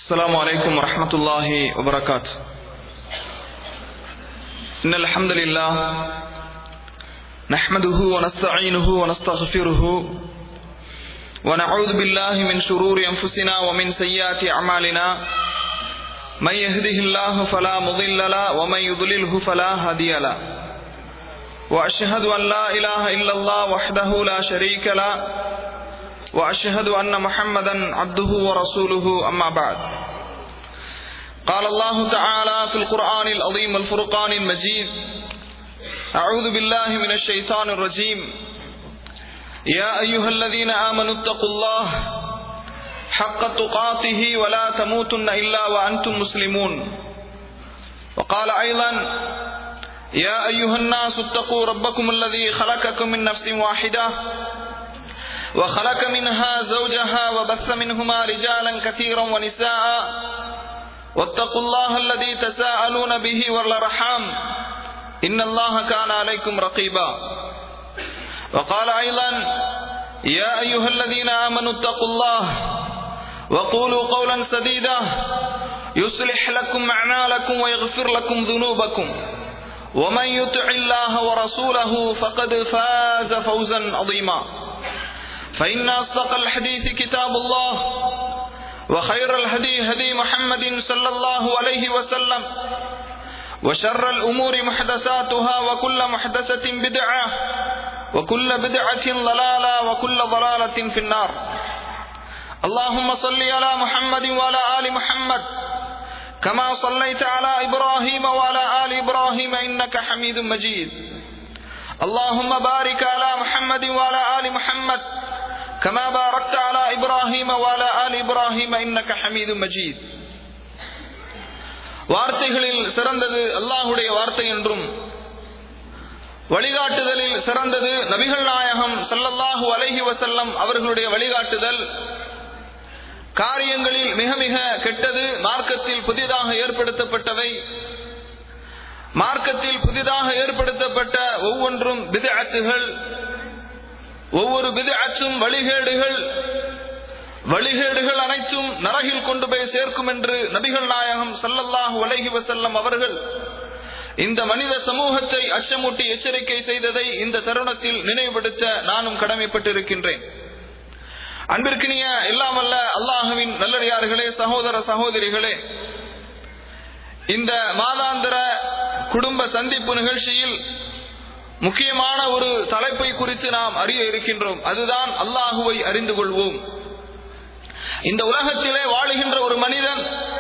السلام عليكم ورحمة الله وبركاته إن الحمد لله نحمده ونستعينه ونستغفره ونعوذ بالله من شرور أنفسنا ومن سيئات أعمالنا من يهده الله فلا مضل له ومن يضلله فلا هادي له وأشهد أن لا إله إلا الله وحده لا شريك له واشهد ان محمدا عبده ورسوله اما بعد قال الله تعالى في القران العظيم والفرقان المجيد اعوذ بالله من الشيطان الرجيم يا ايها الذين امنوا اتقوا الله حق تقاته ولا تموتن الا وانتم مسلمون وقال ايضا يا ايها الناس اتقوا ربكم الذي خلقكم من نفس واحده وخلق منها زوجها وبث منهما رجالا كثيرا ونساء واتقوا الله الذي تساءلون به والارحام ان الله كان عليكم رقيبا وقال ايضا يا ايها الذين امنوا اتقوا الله وقولوا قولا سديدا يصلح لكم اعمالكم ويغفر لكم ذنوبكم ومن يطع الله ورسوله فقد فاز فوزا عظيما فإن أصدق الحديث كتاب الله وخير الهدي هدي محمد صلى الله عليه وسلم وشر الأمور محدثاتها وكل محدثة بدعة وكل بدعة ضلالة وكل ضلالة في النار اللهم صل على محمد وعلى آل محمد كما صليت على إبراهيم وعلى آل إبراهيم إنك حميد مجيد اللهم بارك على محمد وعلى آل محمد كما باركت على إبراهيم وعلى آل إبراهيم إنك حميد مجيد வார்த்தைகளில் சிறந்தது அல்லாஹுடைய வார்த்தை என்றும் வழிகாட்டுதலில் சிறந்தது நபிகள் நாயகம் சல்லல்லாஹு அலஹி வசல்லம் அவர்களுடைய வழிகாட்டுதல் காரியங்களில் மிக மிக கெட்டது மார்க்கத்தில் புதிதாக ஏற்படுத்தப்பட்டவை மார்க்கத்தில் புதிதாக ஏற்படுத்தப்பட்ட ஒவ்வொன்றும் விதஅத்துகள் ஒவ்வொரு விதஅச்சும் வழிகேடுகள் வழிகேடுகள் அனைத்தும் நரகில் கொண்டு போய் சேர்க்கும் என்று நபிகள் நாயகம் சல்லல்லாஹு அலைஹி வசல்லம் அவர்கள் இந்த மனித சமூகத்தை அச்சமூட்டி எச்சரிக்கை செய்ததை இந்த தருணத்தில் நினைவுபடுத்த நானும் கடமைப்பட்டிருக்கின்றேன் அன்பிற்கினிய எல்லாமல்ல அல்லாஹுவின் நல்லடியார்களே சகோதர சகோதரிகளே இந்த மாதாந்திர குடும்ப சந்திப்பு நிகழ்ச்சியில் முக்கியமான ஒரு தலைப்பை குறித்து நாம் அறிய இருக்கின்றோம் அதுதான் அல்லாஹுவை அறிந்து கொள்வோம் இந்த உலகத்திலே வாழுகின்ற ஒரு மனிதன்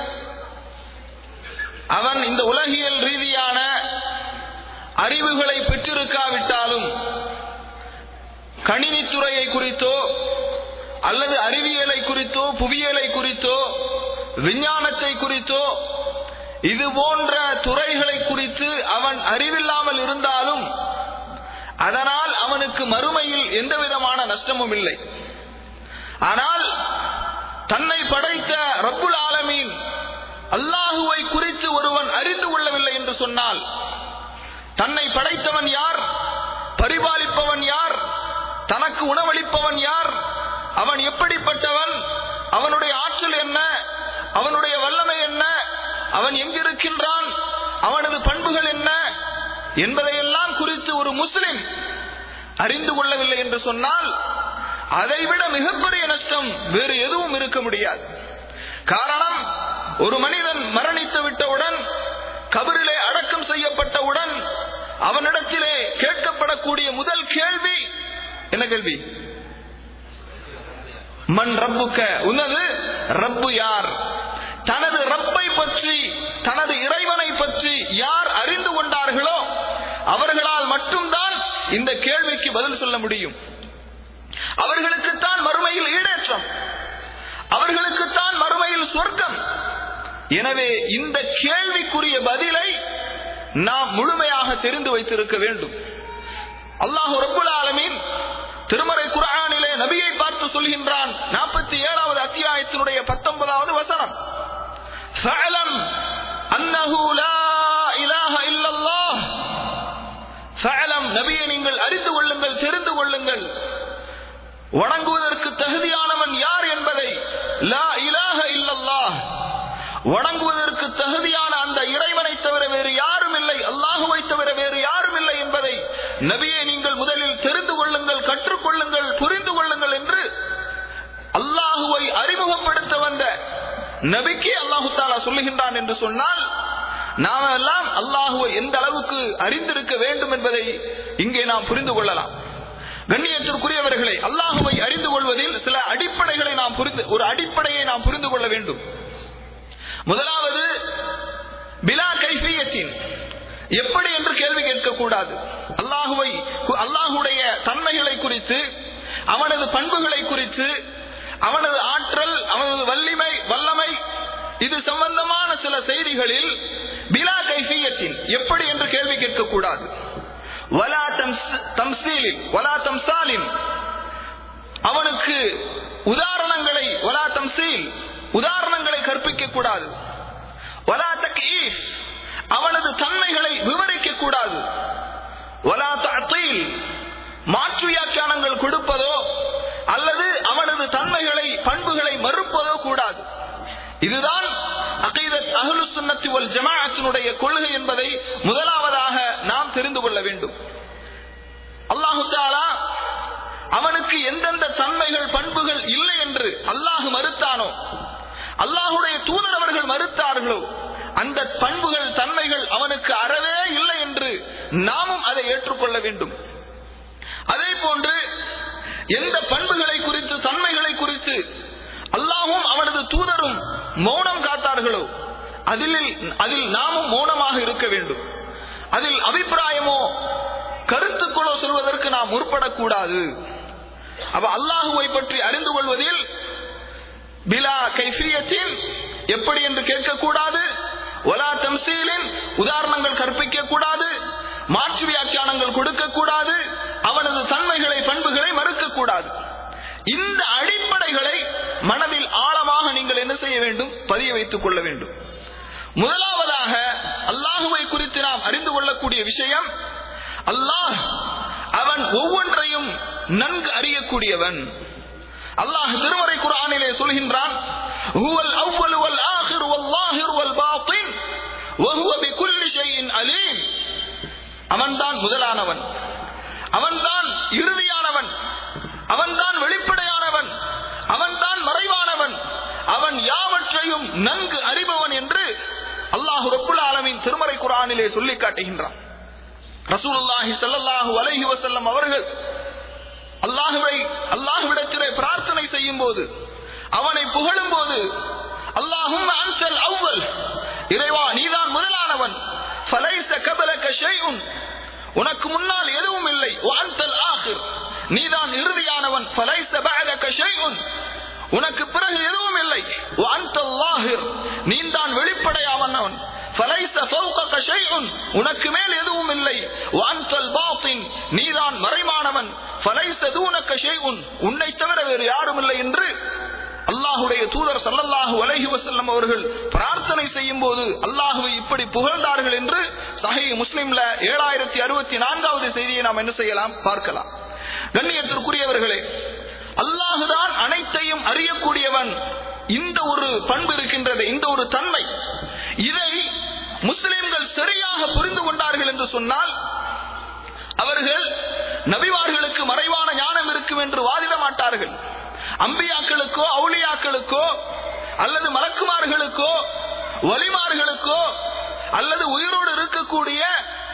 அவன் இந்த உலகியல் ரீதியான அறிவுகளை பெற்றிருக்காவிட்டாலும் கணினித்துறையை குறித்தோ அல்லது அறிவியலை குறித்தோ புவியியலை குறித்தோ விஞ்ஞானத்தை குறித்தோ இது போன்ற துறைகளை குறித்து அவன் அறிவில்லாமல் இருந்தாலும் அதனால் அவனுக்கு மறுமையில் எந்த விதமான நஷ்டமும் இல்லை ஆனால் தன்னை படைத்த ரப்புல் ஆலமீன் அல்லாஹுவை குறித்து ஒருவன் அறிந்து கொள்ளவில்லை என்று சொன்னால் தன்னை படைத்தவன் யார் பரிபாலிப்பவன் யார் தனக்கு உணவளிப்பவன் யார் அவன் எப்படிப்பட்டவன் அவனுடைய ஆற்றல் என்ன அவனுடைய வல்லமை என்ன அவன் எங்கிருக்கின்றான் அவனது பண்புகள் என்ன என்பதையெல்லாம் குறித்து ஒரு முஸ்லிம் அறிந்து கொள்ளவில்லை என்று சொன்னால் அதைவிட மிகப்பெரிய நஷ்டம் வேறு எதுவும் இருக்க முடியாது காரணம் ஒரு மனிதன் மரணித்து விட்டவுடன் கபரிலே அடக்கம் செய்யப்பட்டவுடன் அவனிடத்திலே கேட்கப்படக்கூடிய முதல் கேள்வி என்ன கேள்வி மண் ரப்புக்க உன்னது ரப்பு யார் தனது ரப்பை பற்றி தனது இறைவனை பற்றி யார் அறிந்து கொண்டார்களோ அவர்களால் மட்டும்தான் இந்த கேள்விக்கு பதில் சொல்ல முடியும் அவர்களுக்குத்தான் மறுமையில் ஈடேற்றம் அவர்களுக்குத்தான் மறுமையில் சொர்க்கம் எனவே இந்த கேள்விக்குரிய பதிலை நாம் முழுமையாக தெரிந்து வைத்திருக்க வேண்டும் அல்லாஹு ரபுல் ஆலமீன் திருமறை குரானிலே நபியை பார்த்து சொல்கின்றான் நாற்பத்தி ஏழாவது அத்தியாயத்தினுடைய பத்தொன்பதாவது வசனம் فاعلم أنه لا إله إلا الله فاعلم நபியை நீங்கள் அறிந்து கொள்ளுங்கள் தெரிந்து கொள்ளுங்கள் வணங்குவதற்கு தகுதியானவன் யார் என்பதை லா இலாஹ இல்லல்லாஹ் வணங்குவதற்கு தகுதியான அந்த இறைவனை தவிர வேறு யாரும் இல்லை அல்லாஹுவை தவிர வேறு யாரும் இல்லை என்பதை நபியை நீங்கள் முதலில் தெரிந்து கொள்ளுங்கள் கற்றுக்கொள்ளுங்கள் புரிந்து கொள்ளுங்கள் என்று அல்லாஹுவை அறிமுகப்படுத்த வந்த நபிக்கே அல்லாஹு தாலா சொல்லுகின்றான் என்று சொன்னால் நாம எல்லாம் அல்லாஹுவை எந்த அளவுக்கு அறிந்திருக்க வேண்டும் என்பதை இங்கே நாம் புரிந்து கொள்ளலாம் கண்ணியத்திற்குரியவர்களே அல்லாஹுவை அறிந்து கொள்வதில் சில அடிப்படைகளை நாம் புரிந்து ஒரு அடிப்படையை நாம் புரிந்து கொள்ள வேண்டும் முதலாவது பிலா கைஃபியத்தின் எப்படி என்று கேள்வி கேட்கக்கூடாது அல்லாஹுவை அல்லாஹுடைய தன்மைகளை குறித்து அவனது பண்புகளை குறித்து அவனது ஆற்றல் அவனது வல்லிமை வல்லமை இது சம்பந்தமான சில செய்திகளில் பிலா கைஃபியத்தின் எப்படி என்று கேள்வி கேட்கக்கூடாது வலா தம்சீலில் வலா தம்சாலின் அவனுக்கு உதாரணங்களை வலா தம்சீல் உதாரணங்களை கற்பிக்க கூடாது வலா தக்கீஃப் அவனது தன்மைகளை விவரிக்க கூடாது வலா தீல் மாற்று வியாக்கியானங்கள் கொடுப்பதோ அல்லது அவனது தன்மைகளை பண்புகளை மறுப்பதோ கூடாது இதுதான் அகைதத் அஹ்லு சுன்னத்தி வல் ஜமாஅத்தினுடைய கொள்கை என்பதை முதலாவதாக நாம் தெரிந்து கொள்ள வேண்டும் அல்லாஹு தாலா அவனுக்கு எந்தெந்த தன்மைகள் பண்புகள் இல்லை என்று அல்லாஹு மறுத்தானோ அல்லாஹுடைய தூதர் அவர்கள் மறுத்தார்களோ அந்த பண்புகள் தன்மைகள் அவனுக்கு அறவே இல்லை என்று நாமும் அதை ஏற்றுக்கொள்ள வேண்டும் அதே போன்று எந்த பண்புகளை குறித்து தன்மைகளை குறித்து அல்லாஹும் அவனது தூதரும் மௌனம் காத்தார்களோ அதில் அதில் நாமும் மௌனமாக இருக்க வேண்டும் அதில் அபிப்பிராயமோ கருத்துக்களோ சொல்வதற்கு நாம் முற்படக்கூடாது அப்ப அல்லாஹுவை பற்றி அறிந்து கொள்வதில் பிலா கைஃபியத்தில் எப்படி என்று கேட்கக்கூடாது ஒலா தம்சீலின் உதாரணங்கள் கற்பிக்க கூடாது மாற்று வியாக்கியானங்கள் கொடுக்க கூடாது அவனது தன்மைகளை பண்புகளை மறுக்க கூடாது இந்த அடிப்படைகளை மனதில் ஆழமாக நீங்கள் என்ன செய்ய வேண்டும் பதிய வைத்துக் கொள்ள வேண்டும் முதலாவதாக அல்லாஹுவை குறித்து நாம் அறிந்து கொள்ளக்கூடிய விஷயம் அல்லாஹ் அவன் ஒவ்வொன்றையும் நன்கு அறியக்கூடியவன் அல்லாஹ் திருமறை குரானிலே சொல்கின்றான் ஹுவல் அவ்வல் வல் ஆஹிர் வல் லாஹிர் வல் பாத்தின் وهو بكل شيء عليم அவன்தான் முதலானவன் அவன்தான் இறுதியானவன் அவன்தான் வெளிப்படையானவன் அவன்தான் மறைவானவன் அவன் யாவற்றையும் நன்கு அறிபவன் என்று அல்லாஹு ரப்புல் ஆலமின் திருமறை குரானிலே சொல்லி காட்டுகின்றான் ரசூலுல்லாஹி ஸல்லல்லாஹு அலைஹி வஸல்லம் அவர்கள் அல்லாஹுவை அல்லாஹ்விடத்திலே பிரார்த்தனை செய்யும் போது அவனை புகழும் போது அல்லாஹும் அன்சல் அவ்வல் இறைவா நீதான் முதலானவன் ஃபலைஸ கபலக ஷைஉன் உனக்கு முன்னால் எதுவும் இல்லை வான்தல் ஆஹிர் நீதான் இறுதியானவன் ஃபலைஸ பஅதக ஷைஉன் உனக்கு பிறகு எதுவும் இல்லை வான்தல் லாஹிர் நீதான் வெளிப்படையானவன் فليس فوقك شيء உனக்கு மேல் எதுவும் இல்லை வான்தல் பாத்தின் நீதான் மறைமானவன் فليس دونك شيء உன்னை தவிர வேறு யாரும் இல்லை என்று அல்லாஹுடைய தூதர் சல்லல்லாஹு அலைஹி வஸல்லம் அவர்கள் பிரார்த்தனை செய்யும் போது அல்லாஹுவை இப்படி புகழ்ந்தார்கள் என்று சஹி முஸ்லிம்ல ஏழாயிரத்தி அறுபத்தி நான்காவது செய்தியை நாம் என்ன செய்யலாம் பார்க்கலாம் கண்ணியத்திற்குரியவர்களே அல்லாஹுதான் அனைத்தையும் அறியக்கூடியவன் இந்த ஒரு பண்பு இருக்கின்றது இந்த ஒரு தன்மை இதை முஸ்லிம்கள் சரியாக புரிந்து கொண்டார்கள் என்று சொன்னால் அவர்கள் நபிவார்களுக்கு மறைவான ஞானம் இருக்கும் என்று வாதிட மாட்டார்கள் அம்பியாக்களுக்கோ அவுளியாக்களுக்கோ அல்லது மலக்குமார்களுக்கோ வலிமார்களுக்கோ அல்லது உயிரோடு இருக்கக்கூடிய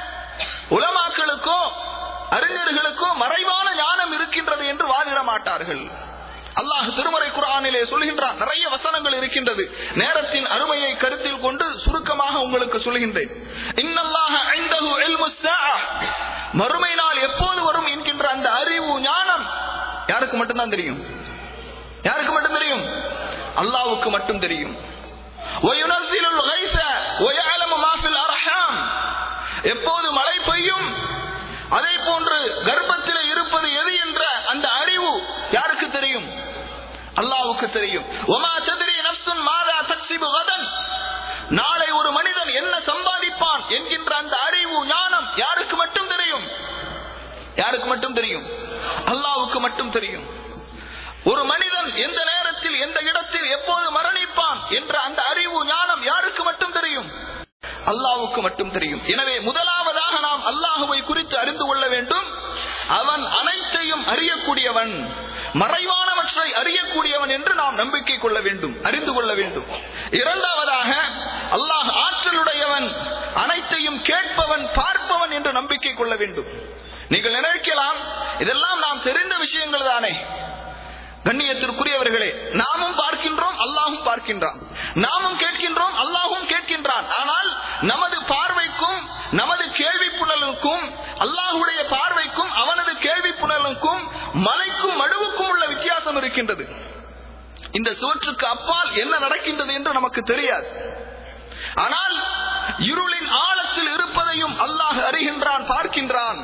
உலமாக்களுக்கோ அறிஞர்களுக்கோ மறைவான ஞானம் இருக்கின்றது என்று வாதிட மாட்டார்கள் அல்லாஹ் திருமறை குரானிலே சொல்கின்றான் நிறைய வசனங்கள் இருக்கின்றது நேரத்தின் அருமையை கருத்தில் கொண்டு சுருக்கமாக உங்களுக்கு சொல்கின்றேன் இன்னல்லாஹ ஐந்தஹு இல்முஸ் ஸாஅ மறுமை நாள் எப்போது வரும் என்கின்ற அந்த அறிவு ஞானம் யாருக்கு மட்டும்தான் தெரியும் யாருக்கு மட்டும் தெரியும் அல்லாவுக்கு மட்டும் தெரியும் وَيُنَزِّلُ الْغَيْثَ وَيَعْلَمُ مَا فِي الْأَرْحَامِ எப்போது மழை பெய்யும் அதே போன்று கர்ப்பத்தில் இருப்பது எது என்ற அந்த அறிவு யாருக்கு தெரியும் அல்லாவுக்கு தெரியும் ஒமா சதிரி நப்சுன் மாதா தக்சிபு வதன் நாளை ஒரு மனிதன் என்ன சம்பாதிப்பான் என்கின்ற அந்த அறிவு ஞானம் யாருக்கு மட்டும் தெரியும் யாருக்கு மட்டும் தெரியும் அல்லாவுக்கு மட்டும் தெரியும் ஒரு மனிதன் எந்த நேரத்தில் எந்த இடத்தில் எப்போது மரணிப்பான் என்ற அந்த அறிவு ஞானம் அல்லாஹ்வுக்கு மட்டும் தெரியும் எனவே முதலாவதாக நாம் அல்லாஹுவை குறித்து அறிந்து கொள்ள வேண்டும் அவன் அனைத்தையும் அறியக்கூடியவன் மறைவானவற்றை அறியக்கூடியவன் என்று நாம் நம்பிக்கை கொள்ள வேண்டும் அறிந்து கொள்ள வேண்டும் இரண்டாவதாக அல்லாஹ் ஆற்றலுடையவன் அனைத்தையும் கேட்பவன் பார்ப்பவன் என்று நம்பிக்கை கொள்ள வேண்டும் நீங்கள் நினைக்கலாம் இதெல்லாம் நாம் தெரிந்த விஷயங்கள் தானே கண்ணியத்திற்குரியவர்களே நாமும் பார்க்கின்றோம் அல்லாஹும் பார்க்கின்றான் நாமும் கேட்கின்றோம் அல்லாஹும் கேட்கின்றான் ஆனால் நமது பார்வைக்கும் நமது கேள்வி புலனுக்கும் அல்லாஹுடைய பார்வைக்கும் அவனது கேள்வி புலனுக்கும் மலைக்கும் மடுவுக்கும் உள்ள வித்தியாசம் இருக்கின்றது இந்த சுவற்றுக்கு அப்பால் என்ன நடக்கின்றது என்று நமக்கு தெரியாது ஆனால் இருளின் ஆழத்தில் இருப்பதையும் அல்லாஹ் அறிகின்றான் பார்க்கின்றான்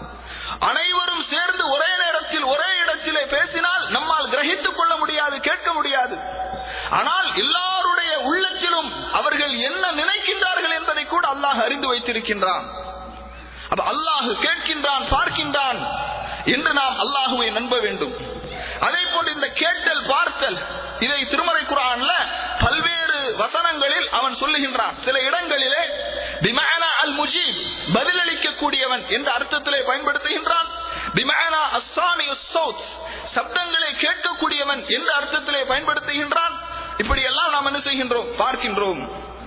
அனைவரும் சேர்ந்து ஒரே நேரத்தில் ஒரே இடத்திலே பேசினால் நம்மால் கிரகித்துக் கொள்ள முடியாது கேட்க முடியாது ஆனால் எல்லாருடைய உள்ளத்திலும் அவர்கள் என்ன நினைக்கின்றார்கள் என்பதை கூட அல்லாஹ் அறிந்து வைத்திருக்கின்றான் அப்ப அல்லாஹ் கேட்கின்றான் பார்க்கின்றான் என்று நாம் அல்லாஹுவை நம்ப வேண்டும் அதே போன்று இந்த கேட்டல் பார்த்தல் இதை திருமறை குரான்ல பல்வேறு வசனங்களில் அவன் சொல்லுகின்றான் சில இடங்களிலே பிமானா அல் முஜீப் பதிலளிக்கக்கூடியவன் என்ற அர்த்தத்திலே பயன்படுத்துகின்றான் பிமானா அஸ்ஸாமி உஸ்ஸௌத் சப்தங்களை கேட்கக்கூடியவன் என்ற அர்த்தத்திலே பயன்படுத்துகின்றான் இப்படி எல்லாம் நாம் என்ன செய்கின்றோம் பார்க்கின்றோம்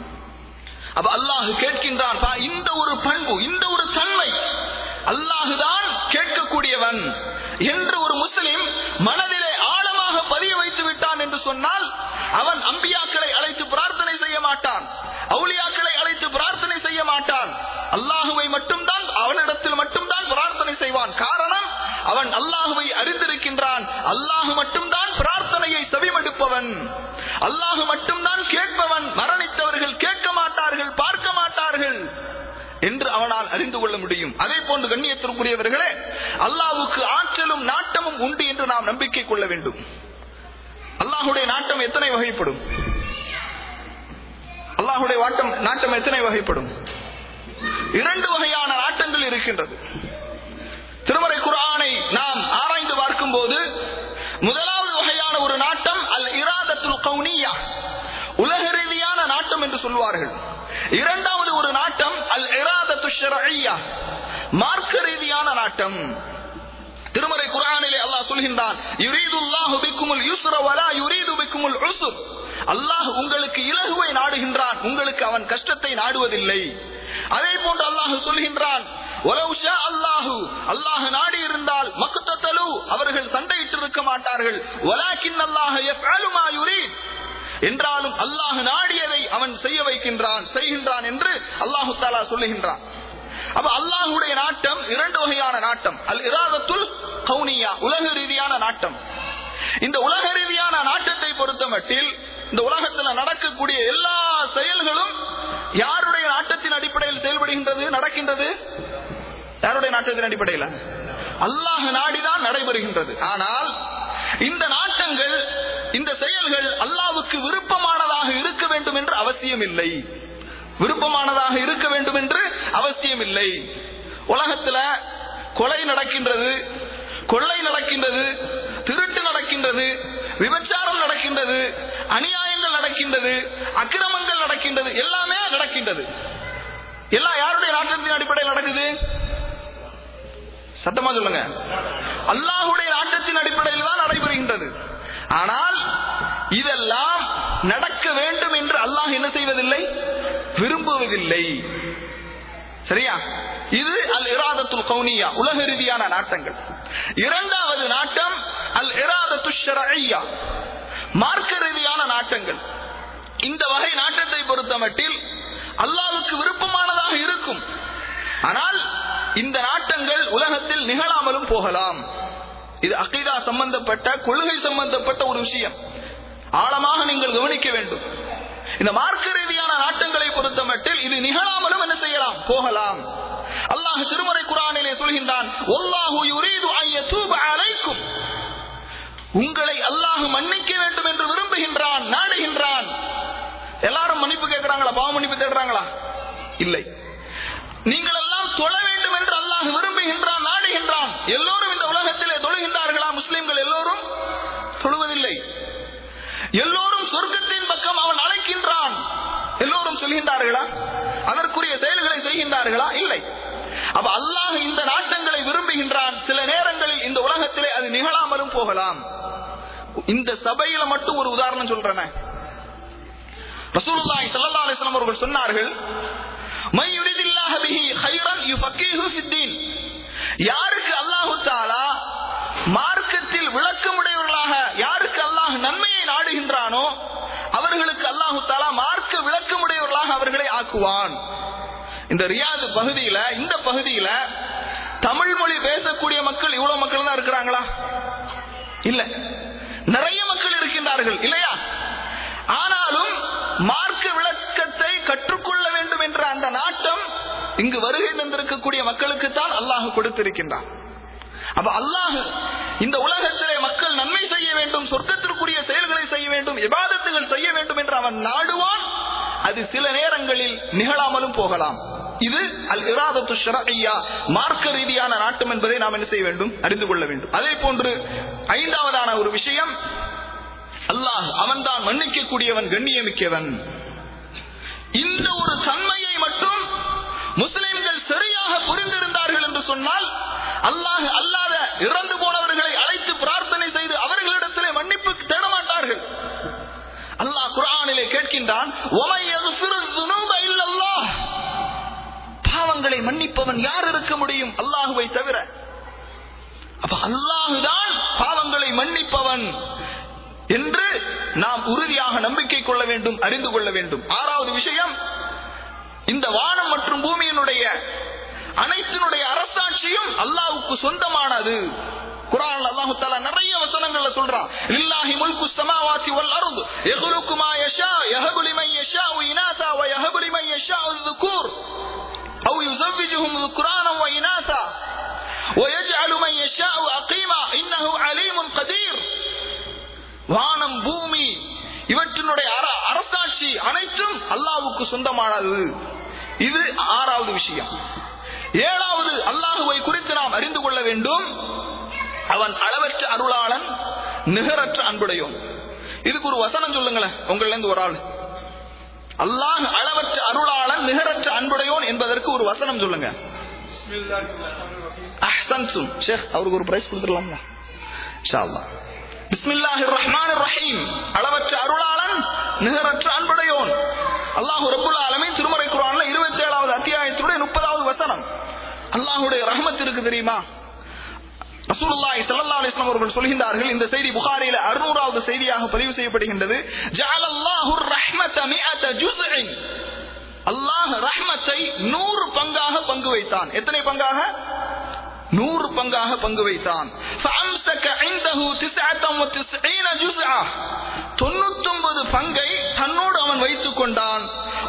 அப்ப அல்லாஹ் கேட்கின்றான் பா, இந்த ஒரு பண்பு இந்த ஒரு தன்மை அல்லாஹுதான் கேட்கக்கூடியவன் என்று ஒரு முஸ்லிம் மனதிலே ஆழமாக பதிய வைத்து விட்டான் என்று சொன்னால் அவன் அம்பியாக்களை அழைத்து பிரார்த்தனை செய்ய மாட்டான் அவுலியாக்களை அழைத்து பிரார்த்தனை செய்ய மாட்டான் அல்லாஹுவை மட்டும்தான் அவனிடத்தில் மட்டும்தான் பிரார்த்தனை செய்வான் காரணம் அவன் அல்லாஹுவை அறிந்திருக்கின்றான் அல்லாஹு மட்டும்தான் பிரார்த்தனையை செவிமடுப்பவன் அல்லாஹு மட்டும்தான் கேட்பவன் மரணித்தவர்கள் கேட்க மாட்டார்கள் பார்க்க மாட்டார்கள் என்று அவனால் அறிந்து கொள்ள முடியும் அதே போன்று கண்ணியத்திற்குரியவர்களே அல்லாஹ்வுக்கு ஆற்றலும் நாட்டமும் உண்டு என்று நாம் நம்பிக்கை கொள்ள வேண்டும் அல்லாஹுடைய நாட்டம் எத்தனை வகைப்படும் அல்லாஹுடைய வாட்டம் நாட்டம் எத்தனை வகைப்படும் இரண்டு வகையான நாட்டங்கள் இருக்கின்றது திருமறை குர்ஆனை நாம் ஆராய்ந்து பார்க்கும் போது முதலாவது வகையான ஒரு நாட்டம் அல் இராதத்துல் கவுனியா உலக ரீதியான நாட்டம் என்று சொல்வார்கள் இரண்டாவது ஒரு நாட்டம் அல் இராதத்து ஷரஐயா மார்க்க ரீதியான நாட்டம் திருமறை குர்ஆனிலே அல்லாஹ் சொல்கின்றான் யுரீதுல்லாஹு பிக்குமுல் யுஸ்ர வலா யுரீது பிக்குமுல் உஸ்ர் அல்லாஹ் உங்களுக்கு இலகுவை நாடுகின்றான் உங்களுக்கு அவன் கஷ்டத்தை நாடுவதில்லை அதே போன்று அல்லாஹ் சொல்கின்றான் "வலவ் ஷா அல்லாஹு அல்லாஹ் நாடி இருந்தால் மக்குத்தலு அவர்கள் சண்டையிட்டு இருக்க மாட்டார்கள் வலாக்கின் அல்லாஹ் யஃஅலு மா யுரீத் என்றாலும் அல்லாஹ் நாடியதை அவன் செய்ய வைக்கின்றான் செய்கின்றான் என்று அல்லாஹு தாலா சொல்லுகின்றான் அப்ப அல்லாஹுடைய நாட்டம் இரண்டு வகையான நாட்டம் அல் இராதத்துல் கவுனியா உலக ரீதியான நாட்டம் இந்த உலக ரீதியான நாட்டத்தை பொறுத்த மட்டில் இந்த உலகத்துல நடக்கக்கூடிய எல்லா செயல்களும் யாருடைய நாட்டத்தின் அடிப்படையில் செயல்படுகின்றது நடக்கின்றது யாருடைய நாட்டத்தின் அடிப்படையில் அல்லாஹ் நாடிதான் நடைபெறுகின்றது ஆனால் இந்த நாட்டங்கள் இந்த செயல்கள் அல்லாவுக்கு விருப்பமானதாக இருக்க வேண்டும் என்று அவசியம் இல்லை விருப்பமானதாக இருக்க வேண்டும் என்று அவசியம் இல்லை உலகத்துல கொலை நடக்கின்றது கொள்ளை நடக்கின்றது திருட்டு நடக்கின்றது விபச்சாரம் நடக்கின்றது அநியாயங்கள் நடக்கின்றது அக்கிரமங்கள் நடக்கின்றது எல்லாமே நடக்கின்றது எல்லாம் யாருடைய நாட்டத்தின் அடிப்படையில் நடக்குது சத்தமா சொல்லுங்க அல்லாஹுடைய நாட்டத்தின் அடிப்படையில் தான் நடைபெறுகின்றது ஆனால் இதெல்லாம் நடக்க வேண்டும் என்று அல்லாஹ் என்ன செய்வதில்லை விரும்புவதில்லை சரியா இது அல் இராதத்துல் கவுனியா உலக ரீதியான நாட்டங்கள் இரண்டாவது நாட்டம் அல் இராதத்து ஷரஐயா மார்க்க ரீதியான நாட்டங்கள் இந்த வகை நாட்டத்தை பொறுத்த மட்டில் அல்லாவுக்கு விருப்பமானதாக இருக்கும் ஆனால் இந்த நாட்டங்கள் உலகத்தில் நிகழாமலும் போகலாம் இது அகைதா சம்பந்தப்பட்ட கொள்கை சம்பந்தப்பட்ட ஒரு விஷயம் ஆழமாக நீங்கள் கவனிக்க வேண்டும் இந்த மார்க்க ரீதியான நாட்டங்களை பொறுத்த மட்டில் இது நிகழாமலும் என்ன செய்யலாம் போகலாம் அல்லாஹ் திருமறை குரானிலே சொல்கின்றான் "வல்லாஹு யுரீது அன் யதூப அலைக்கும்." உங்களை அல்லாஹ் மன்னிக்க வேண்டும் என்று விரும்புகின்றான் நாடுகின்றான் எல்லாரும் மன்னிப்பு கேட்கிறாங்களா பாவ மன்னிப்பு தேடுறாங்களா இல்லை நீங்கள் எல்லாம் தொழ வேண்டும் என்று அல்லாஹ் விரும்புகின்றான் நாடுகின்றான் எல்லோரும் இந்த உலகத்திலே தொழுகின்றார்களா முஸ்லிம்கள் எல்லோரும் தொழுவதில்லை எல்லோரும் சொர்க்கத்தின் பக்கம் அவன் அழைக்கின்றான் எல்லோரும் சொல்கின்றார்களா அதற்கு சொர்க்கத்திற்குரிய செயல்களை செய்கின்றார்களா இல்லை அப்ப அல்லாஹ் இந்த நாட்டங்களை விரும்புகின்றான் சில நேரங்களில் இந்த உலகத்திலே அது நிகழாமலும் போகலாம் இந்த சபையில மட்டும் ஒரு உதாரணம் சொல்றேன் ரசூலுல்லாஹி ஸல்லல்லாஹு அலைஹி வஸல்லம் அவர்கள் சொன்னார்கள் மை யுரிதில்லாஹ பிஹி கைரன் யுஃபக்கிஹு ஃபித்தீன் யாருக்கு அல்லாஹ் தஆலா மார்க்கத்தில் விளக்கமுடையவர்களாக யாருக்கு அல்லாஹ் நன்மையை நாடுகின்றானோ அவர்களுக்கு அல்லாஹு தாலா மார்க்க விளக்கமுடையவர்களாக அவர்களை ஆக்குவான் இந்த ரியாது பகுதியில இந்த பகுதியில தமிழ் மொழி பேசக்கூடிய மக்கள் இவ்வளவு மக்கள் தான் இருக்கிறாங்களா இல்ல நிறைய மக்கள் இருக்கின்றார்கள் இல்லையா ஆனாலும் மார்க்க விளக்கத்தை கற்றுக்கொள்ள வேண்டும் என்ற அந்த நாட்டம் இங்கு வருகை தந்திருக்கக்கூடிய மக்களுக்கு தான் அல்லாஹ் கொடுத்திருக்கின்றான் அப்ப அல்லாஹ் இந்த உலகத்திலே மக்கள் நன்மை செய்ய வேண்டும் சொர்க்கத்திற்குரிய செயல்களை செய்ய வேண்டும் விவாதத்துகள் செய்ய வேண்டும் என்று அவன் நாடுவான் அது சில நேரங்களில் நிகழாமலும் போகலாம் இது அல் இராதத்து ஷரஐயா மார்க்க ரீதியான நாட்டம் என்பதை நாம் என்ன செய்ய வேண்டும் அறிந்து கொள்ள வேண்டும் அதே போன்று ஐந்தாவதான ஒரு விஷயம் அல்லாஹ் அவன்தான் மன்னிக்கக்கூடியவன் கண்ணியமிக்கவன் இந்த ஒரு தன்மையை மட்டும் முஸ்லிம்கள் சரியாக புரிந்திருந்தார்கள் என்று சொன்னால் அல்லாஹ் அல்லாத இறந்து போனவர்களை அழைத்து பிரார்த்தனை செய்து அவர்களிடத்திலே மன்னிப்பு தேட மாட்டார்கள் அல்லாஹ் குரானிலே கேட்கின்றான் பாவங்களை மன்னிப்பவன் யார் இருக்க முடியும் அல்லாஹுவை தவிர அப்ப அல்லாஹுதான் பாவங்களை மன்னிப்பவன் என்று நாம் உறுதியாக நம்பிக்கை கொள்ள வேண்டும் அறிந்து கொள்ள வேண்டும் ஆறாவது விஷயம் இந்த வானம் மற்றும் பூமியினுடைய அனைத்தினுடைய அரசாட்சியும் அல்லாஹுக்கு சொந்தமானது குரான் அல்லாஹு தாலா நிறைய வசனங்கள்ல சொல்றான் லில்லாஹி முல்கு ஸமாவாதி வல் அர்த் யஹ்லுகு மா யஷா யஹபு லிமன் யஷாஉ இனாதா வ யஹபு லிமன் யஷாஉ الذكور أو يزوجهم ذكرانا وإناثا ويجعل من يشاء أقيما إنه عليم قدير வானம் பூமி இவற்றினுடைய அரசாட்சி அனைத்தும் அல்லாவுக்கு சொந்தமானது இது ஆறாவது விஷயம் ஏழாவது அல்லாஹுவை குறித்து நாம் அறிந்து கொள்ள வேண்டும் அவன் அளவற்ற அருளாளன் நிகரற்ற அன்புடையோன் இதுக்கு ஒரு வசனம் சொல்லுங்களேன் உங்கள இருந்து ஒரு ஆள் அல்லாஹ் அளவற்ற அருளாளன் நிகரற்ற அன்புடையோன் என்பதற்கு ஒரு வசனம் சொல்லுங்க அஹ்சன்சும் ஷேக் அவருக்கு ஒரு பிரைஸ் கொடுத்துடலாமா இன்ஷா அல்லாஹ் பிஸ்மில்லாஹிர் ரஹ்மானிர் ரஹீம் அளவற்ற அருளாளன் நிகரற்ற அன்புடையோன் அல்லாஹு ரப்புல் ஆலமீன் திருமறை குர்ஆன்ல 27வது அத்தியாயத்துடைய 30வது வசனம் அல்லாஹ்வுடைய ரஹ்மத் இருக்கு தெரியுமா ரசூலுல்லாஹி ஸல்லல்லாஹு அலைஹி வஸல்லம் அவர்கள் சொல்கின்றார்கள் இந்த செய்தி புகாரியில 600வது செய்தியாக பதிவு செய்யப்படுகின்றது ஜஅலல்லாஹுர் ரஹ்மத மிஅத ஜுஸ்இன் அல்லாஹ் ரஹ்மத்தை 100 பங்காக பங்கு வைத்தான் எத்தனை பங்காக நூறு பங்காக பங்கு வைத்தான் தொண்ணூத்தொன்பது பங்கை தன்னோடு அவன் வைத்துக் கொண்டான்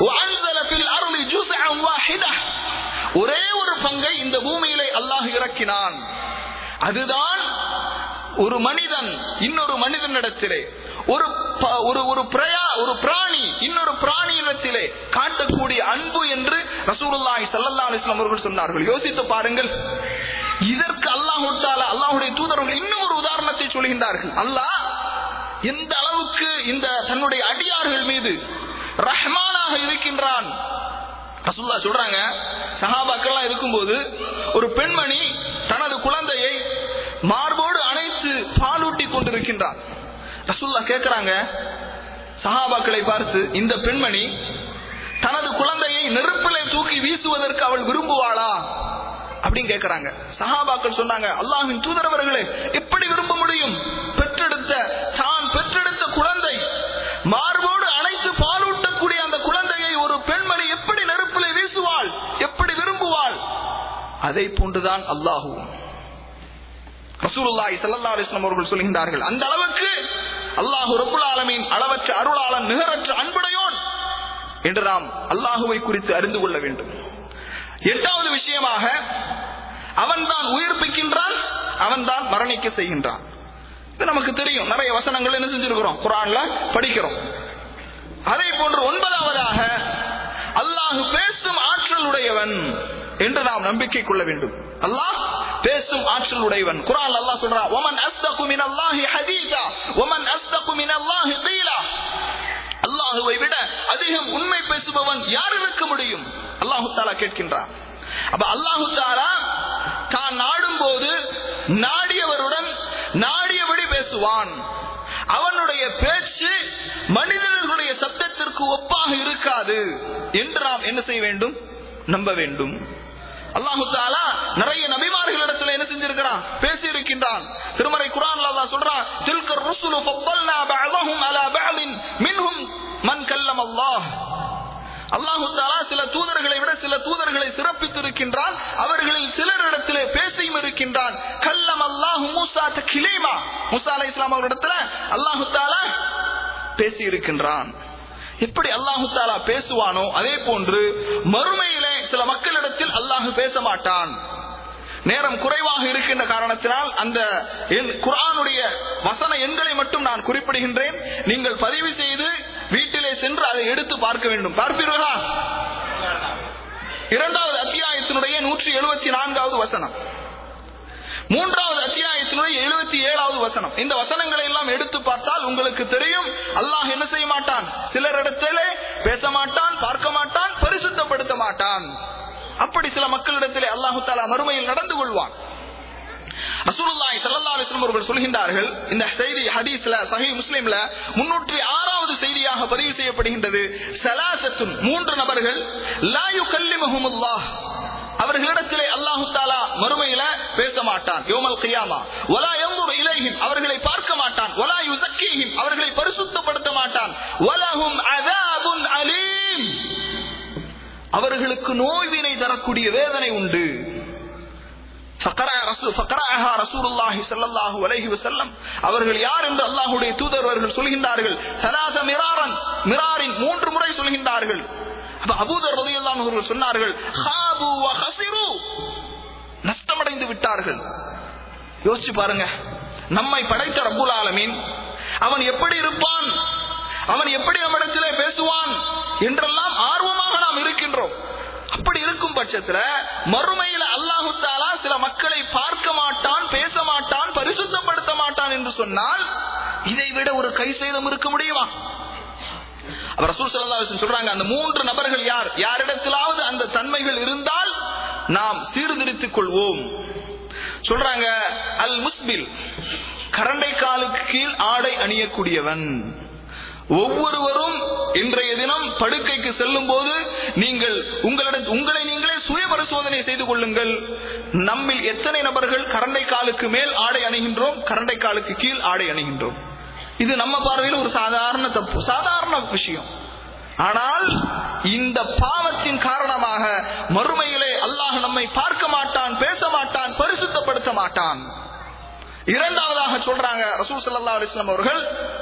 ஒரே ஒரு பங்கை இந்த பூமியிலே அல்லாஹ் இறக்கினான் அதுதான் ஒரு மனிதன் இன்னொரு மனிதனிடத்திலே ஒரு ஒரு ஒரு பிரயா ஒரு பிராணி இன்னொரு பிராணியிடத்திலே காட்டக்கூடிய அன்பு என்று ரசூலுல்லாஹி ஸல்லல்லாஹு அலைஹி வஸல்லம் அவர்கள் சொன்னார்கள் யோசித்து பாருங்கள் இதற்கு அல்லாஹ் அல்லாஹுடைய தூதர்கள் இன்னும் ஒரு உதாரணத்தை சொல்கின்றார்கள் அல்லாஹ் எந்த அளவுக்கு இந்த தன்னுடைய அடியார்கள் மீது ரஹ்மானாக இருக்கின்றான் ரசூல்லா சொல்றாங்க சஹாபாக்கள்லாம் இருக்கும்போது ஒரு பெண்மணி தனது குழந்தையை மார்போடு அணைத்து பாலூட்டி கொண்டிருக்கின்றார் ரசூல்லா கேட்கிறாங்க சஹாபாக்களை பார்த்து இந்த பெண்மணி தனது குழந்தையை நெருப்பிலை தூக்கி வீசுவதற்கு அவள் விரும்புவாளா அப்படின்னு கேட்கிறாங்க சஹாபாக்கள் சொன்னாங்க அல்லாஹின் தூதரவர்களே எப்படி விரும்ப முடியும் பெற்றெடுத்த தான் பெற்றெடுத்த குழந்தை மார்போடு அனைத்து பாலூட்டக்கூடிய அந்த குழந்தையை ஒரு பெண்மணி எப்படி நெருப்பிலை வீசுவாள் எப்படி விரும்புவாள் அதை போன்றுதான் அல்லாஹுவும் ரசூலுல்லாஹி ஸல்லல்லாஹு அலைஹி வஸல்லம் அவர்கள் சொல்கின்றார்கள் அந்த அளவுக்கு அல்லாஹ் ரப்புல் ஆலமீன் அளவற்ற அருளாளன் நிகரற்ற அன்புடையோன் என்று நாம் அல்லாஹுவை குறித்து அறிந்து கொள்ள வேண்டும் எட்டாவது விஷயமாக அவன்தான் உயிர்ப்பிக்கின்றான் அவன்தான் மரணிக்க செய்கின்றான் இது நமக்கு தெரியும் நிறைய வசனங்கள் என்ன செஞ்சிருக்கிறோம் குரான்ல படிக்கிறோம் அதே போன்று ஒன்பதாவதாக அல்லாஹு பேசும் ஆற்றல் உடையவன் என்று நாம் நம்பிக்கை கொள்ள வேண்டும் அல்லாஹ் பேசும் ஆற்றல் உடையவன் குரான் அல்லாஹ் சொல்றான் ஒமன் அஸ்தகு மின் அல்லாஹி ஹதீஸா ஒமன் அஸ்தகு மின் அல்லாஹி கீலா அல்லாஹ் அல்லாஹுவை விட அதிகம் உண்மை பேசுபவன் யார் இருக்க முடியும் அல்லாஹு தாலா கேட்கின்றான் அப்ப அல்லாஹு தாலா தான் நாடும் போது நாடியவருடன் நாடியபடி பேசுவான் அவனுடைய பேச்சு மனிதர்களுடைய சத்தத்திற்கு ஒப்பாக இருக்காது என்று நாம் என்ன செய்ய வேண்டும் நம்ப வேண்டும் அல்லாஹு தாலா நிறைய நபிமார்களிடத்துல என்ன செஞ்சிருக்கிறான் பேசி இருக்கின்றான் திருமறை குரான் அல்லாஹ் சொல்றான் தில்கர் ருசுலு ஃபப்பல்னா பஅதஹும் அலா பஅதின் மின்ஹும் மன் கல்லம் அல்லாஹ் அல்லாஹு தாலா சில தூதர்களை விட சில தூதர்களை சிறப்பித்து இருக்கின்றான் அவர்களில் சிலரிடத்திலே பேசியும் இருக்கின்றான் கல்லம் அல்லாஹு மூசா கிலீமா மூசா அலை இஸ்லாம் அவரிடத்துல அல்லாஹு தாலா பேசி இருக்கின்றான் எப்படி அல்லாஹு தாலா பேசுவானோ அதே போன்று மறுமையிலே சில மக்களிடத்தில் அல்லாஹு பேச மாட்டான் நேரம் குறைவாக இருக்கின்ற காரணத்தினால் அந்த எண்- குர்ஆனுடைய வசன எண்களை மட்டும் நான் குறிப்பிடுகின்றேன் நீங்கள் பதிவு செய்து வீட்டிலே சென்று அதை எடுத்து பார்க்க வேண்டும் பார்ப்பீர்களா இரண்டாவது அத்தியாயத்தினுடைய நூற்றி எழுபத்தி நான்காவது வசனம் மூன்றாவது அத்தியாயத்தினுடைய எழுபத்தி ஏழாவது வசனம் இந்த வசனங்களை எல்லாம் எடுத்து பார்த்தால் உங்களுக்கு தெரியும் அல்லாஹ் என்ன செய்ய மாட்டான் சிலரிடத்திலே பேச மாட்டான் பார்க்க மாட்டான் பரிசுத்தப்படுத்த மாட்டான் அப்படி சில மக்களிடத்திலே அல்லாஹு தாலா மறுமையில் நடந்து கொள்வான் ரசூலுல்லாஹி ஸல்லல்லாஹு அலைஹி வஸல்லம் அவர்கள் சொல்கின்றார்கள் இந்த செய்தி ஹதீஸ்ல சஹீஹ் முஸ்லிம்ல 306வது செய்தியாக பதிவு செய்யப்படுகின்றது சலாசத்துன் மூன்று நபர்கள் லா யுகல்லிமுஹுமுல்லாஹ் அவர்களிடத்திலே அல்லாஹு தாலா மறுமையில பேச மாட்டான் யோமல் கியாமா வலா யன்துரு இலைஹிம் அவர்களை பார்க்க மாட்டான் வலா யுஸக்கீஹிம் அவர்களை பரிசுத்தப்படுத்த மாட்டான் வலஹும் அஸாபுன் அலீம் அவர்களுக்கு நோய்வினை தரக்கூடிய வேதனை உண்டு فقرأ رسول فقرأها رسول الله صلى الله عليه وسلم அவர்கள் யார் என்று அல்லாஹ்வுடைய தூதர் அவர்கள் சொல்கின்றார்கள் ثلاث மிராரன் மிராரின் மூன்று முறை சொல்கின்றார்கள் அப்ப அபூதர் ரலியல்லாஹு அன்ஹு அவர்கள் சொன்னார்கள் ஹாபு வ ஹஸிரு நஷ்டமடைந்து விட்டார்கள் யோசிச்சு பாருங்க நம்மை படைத்த ரப்புல் ஆலமீன் அவன் எப்படி இருப்பான் அவன் எப்படி நம்மிடத்திலே பேசுவான் என்றெல்லாம் ஆர்வமாக நாம் இருக்கின்றோம் அப்படி இருக்கும் பட்சத்துல மறுமையில அல்லாஹு தாலா சில மக்களை பார்க்க மாட்டான் பேச மாட்டான் பரிசுத்தப்படுத்த மாட்டான் என்று சொன்னால் இதை விட ஒரு கை சேதம் இருக்க முடியுமா அவர் ரசூல் ஸல்லல்லாஹு அலைஹி வஸல்லம் சொல்றாங்க அந்த மூன்று நபர்கள் யார் யாரிடத்திலாவது அந்த தன்மைகள் இருந்தால் நாம் சீர்திருத்திக் கொள்வோம் சொல்றாங்க அல் முஸ்பில் கரண்டை காலுக்கு கீழ் ஆடை அணியக்கூடியவன் ஒவ்வொருவரும் இன்றைய தினம் படுக்கைக்கு செல்லும் போது நீங்கள் உங்களிடம் உங்களை நீங்களே சுய பரிசோதனை செய்து கொள்ளுங்கள் நம்மில் எத்தனை நபர்கள் கரண்டை காலுக்கு மேல் ஆடை அணிகின்றோம் கரண்டை காலுக்கு கீழ் ஆடை அணிகின்றோம் இது நம்ம பார்வையில் ஒரு சாதாரண தப்பு சாதாரண விஷயம் ஆனால் இந்த பாவத்தின் காரணமாக மறுமையிலே அல்லாஹ் நம்மை பார்க்க மாட்டான் பேச மாட்டான் பரிசுத்தப்படுத்த மாட்டான் இரண்டாவதாக சொல்றாங்க ரசூல் ஸல்லல்லாஹு அலைஹி வஸல்லம் அவர்கள்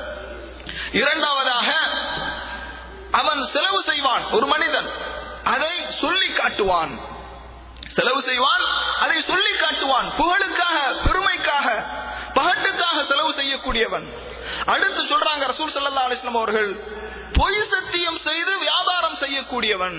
இரண்டாவதாக அவன் செலவு செய்வான் ஒரு மனிதன் அதை சொல்லி காட்டுவான் செலவு செய்வான் அதை சொல்லி காட்டுவான் புகழுக்காக பெருமைக்காக பகட்டுக்காக செலவு செய்யக்கூடியவன் அடுத்து சொல்றாங்க ரசூல் ஸல்லல்லாஹு அலைஹி வஸல்லம் அவர்கள் பொய் சத்தியம் செய்து வியாபாரம் செய்யக்கூடியவன்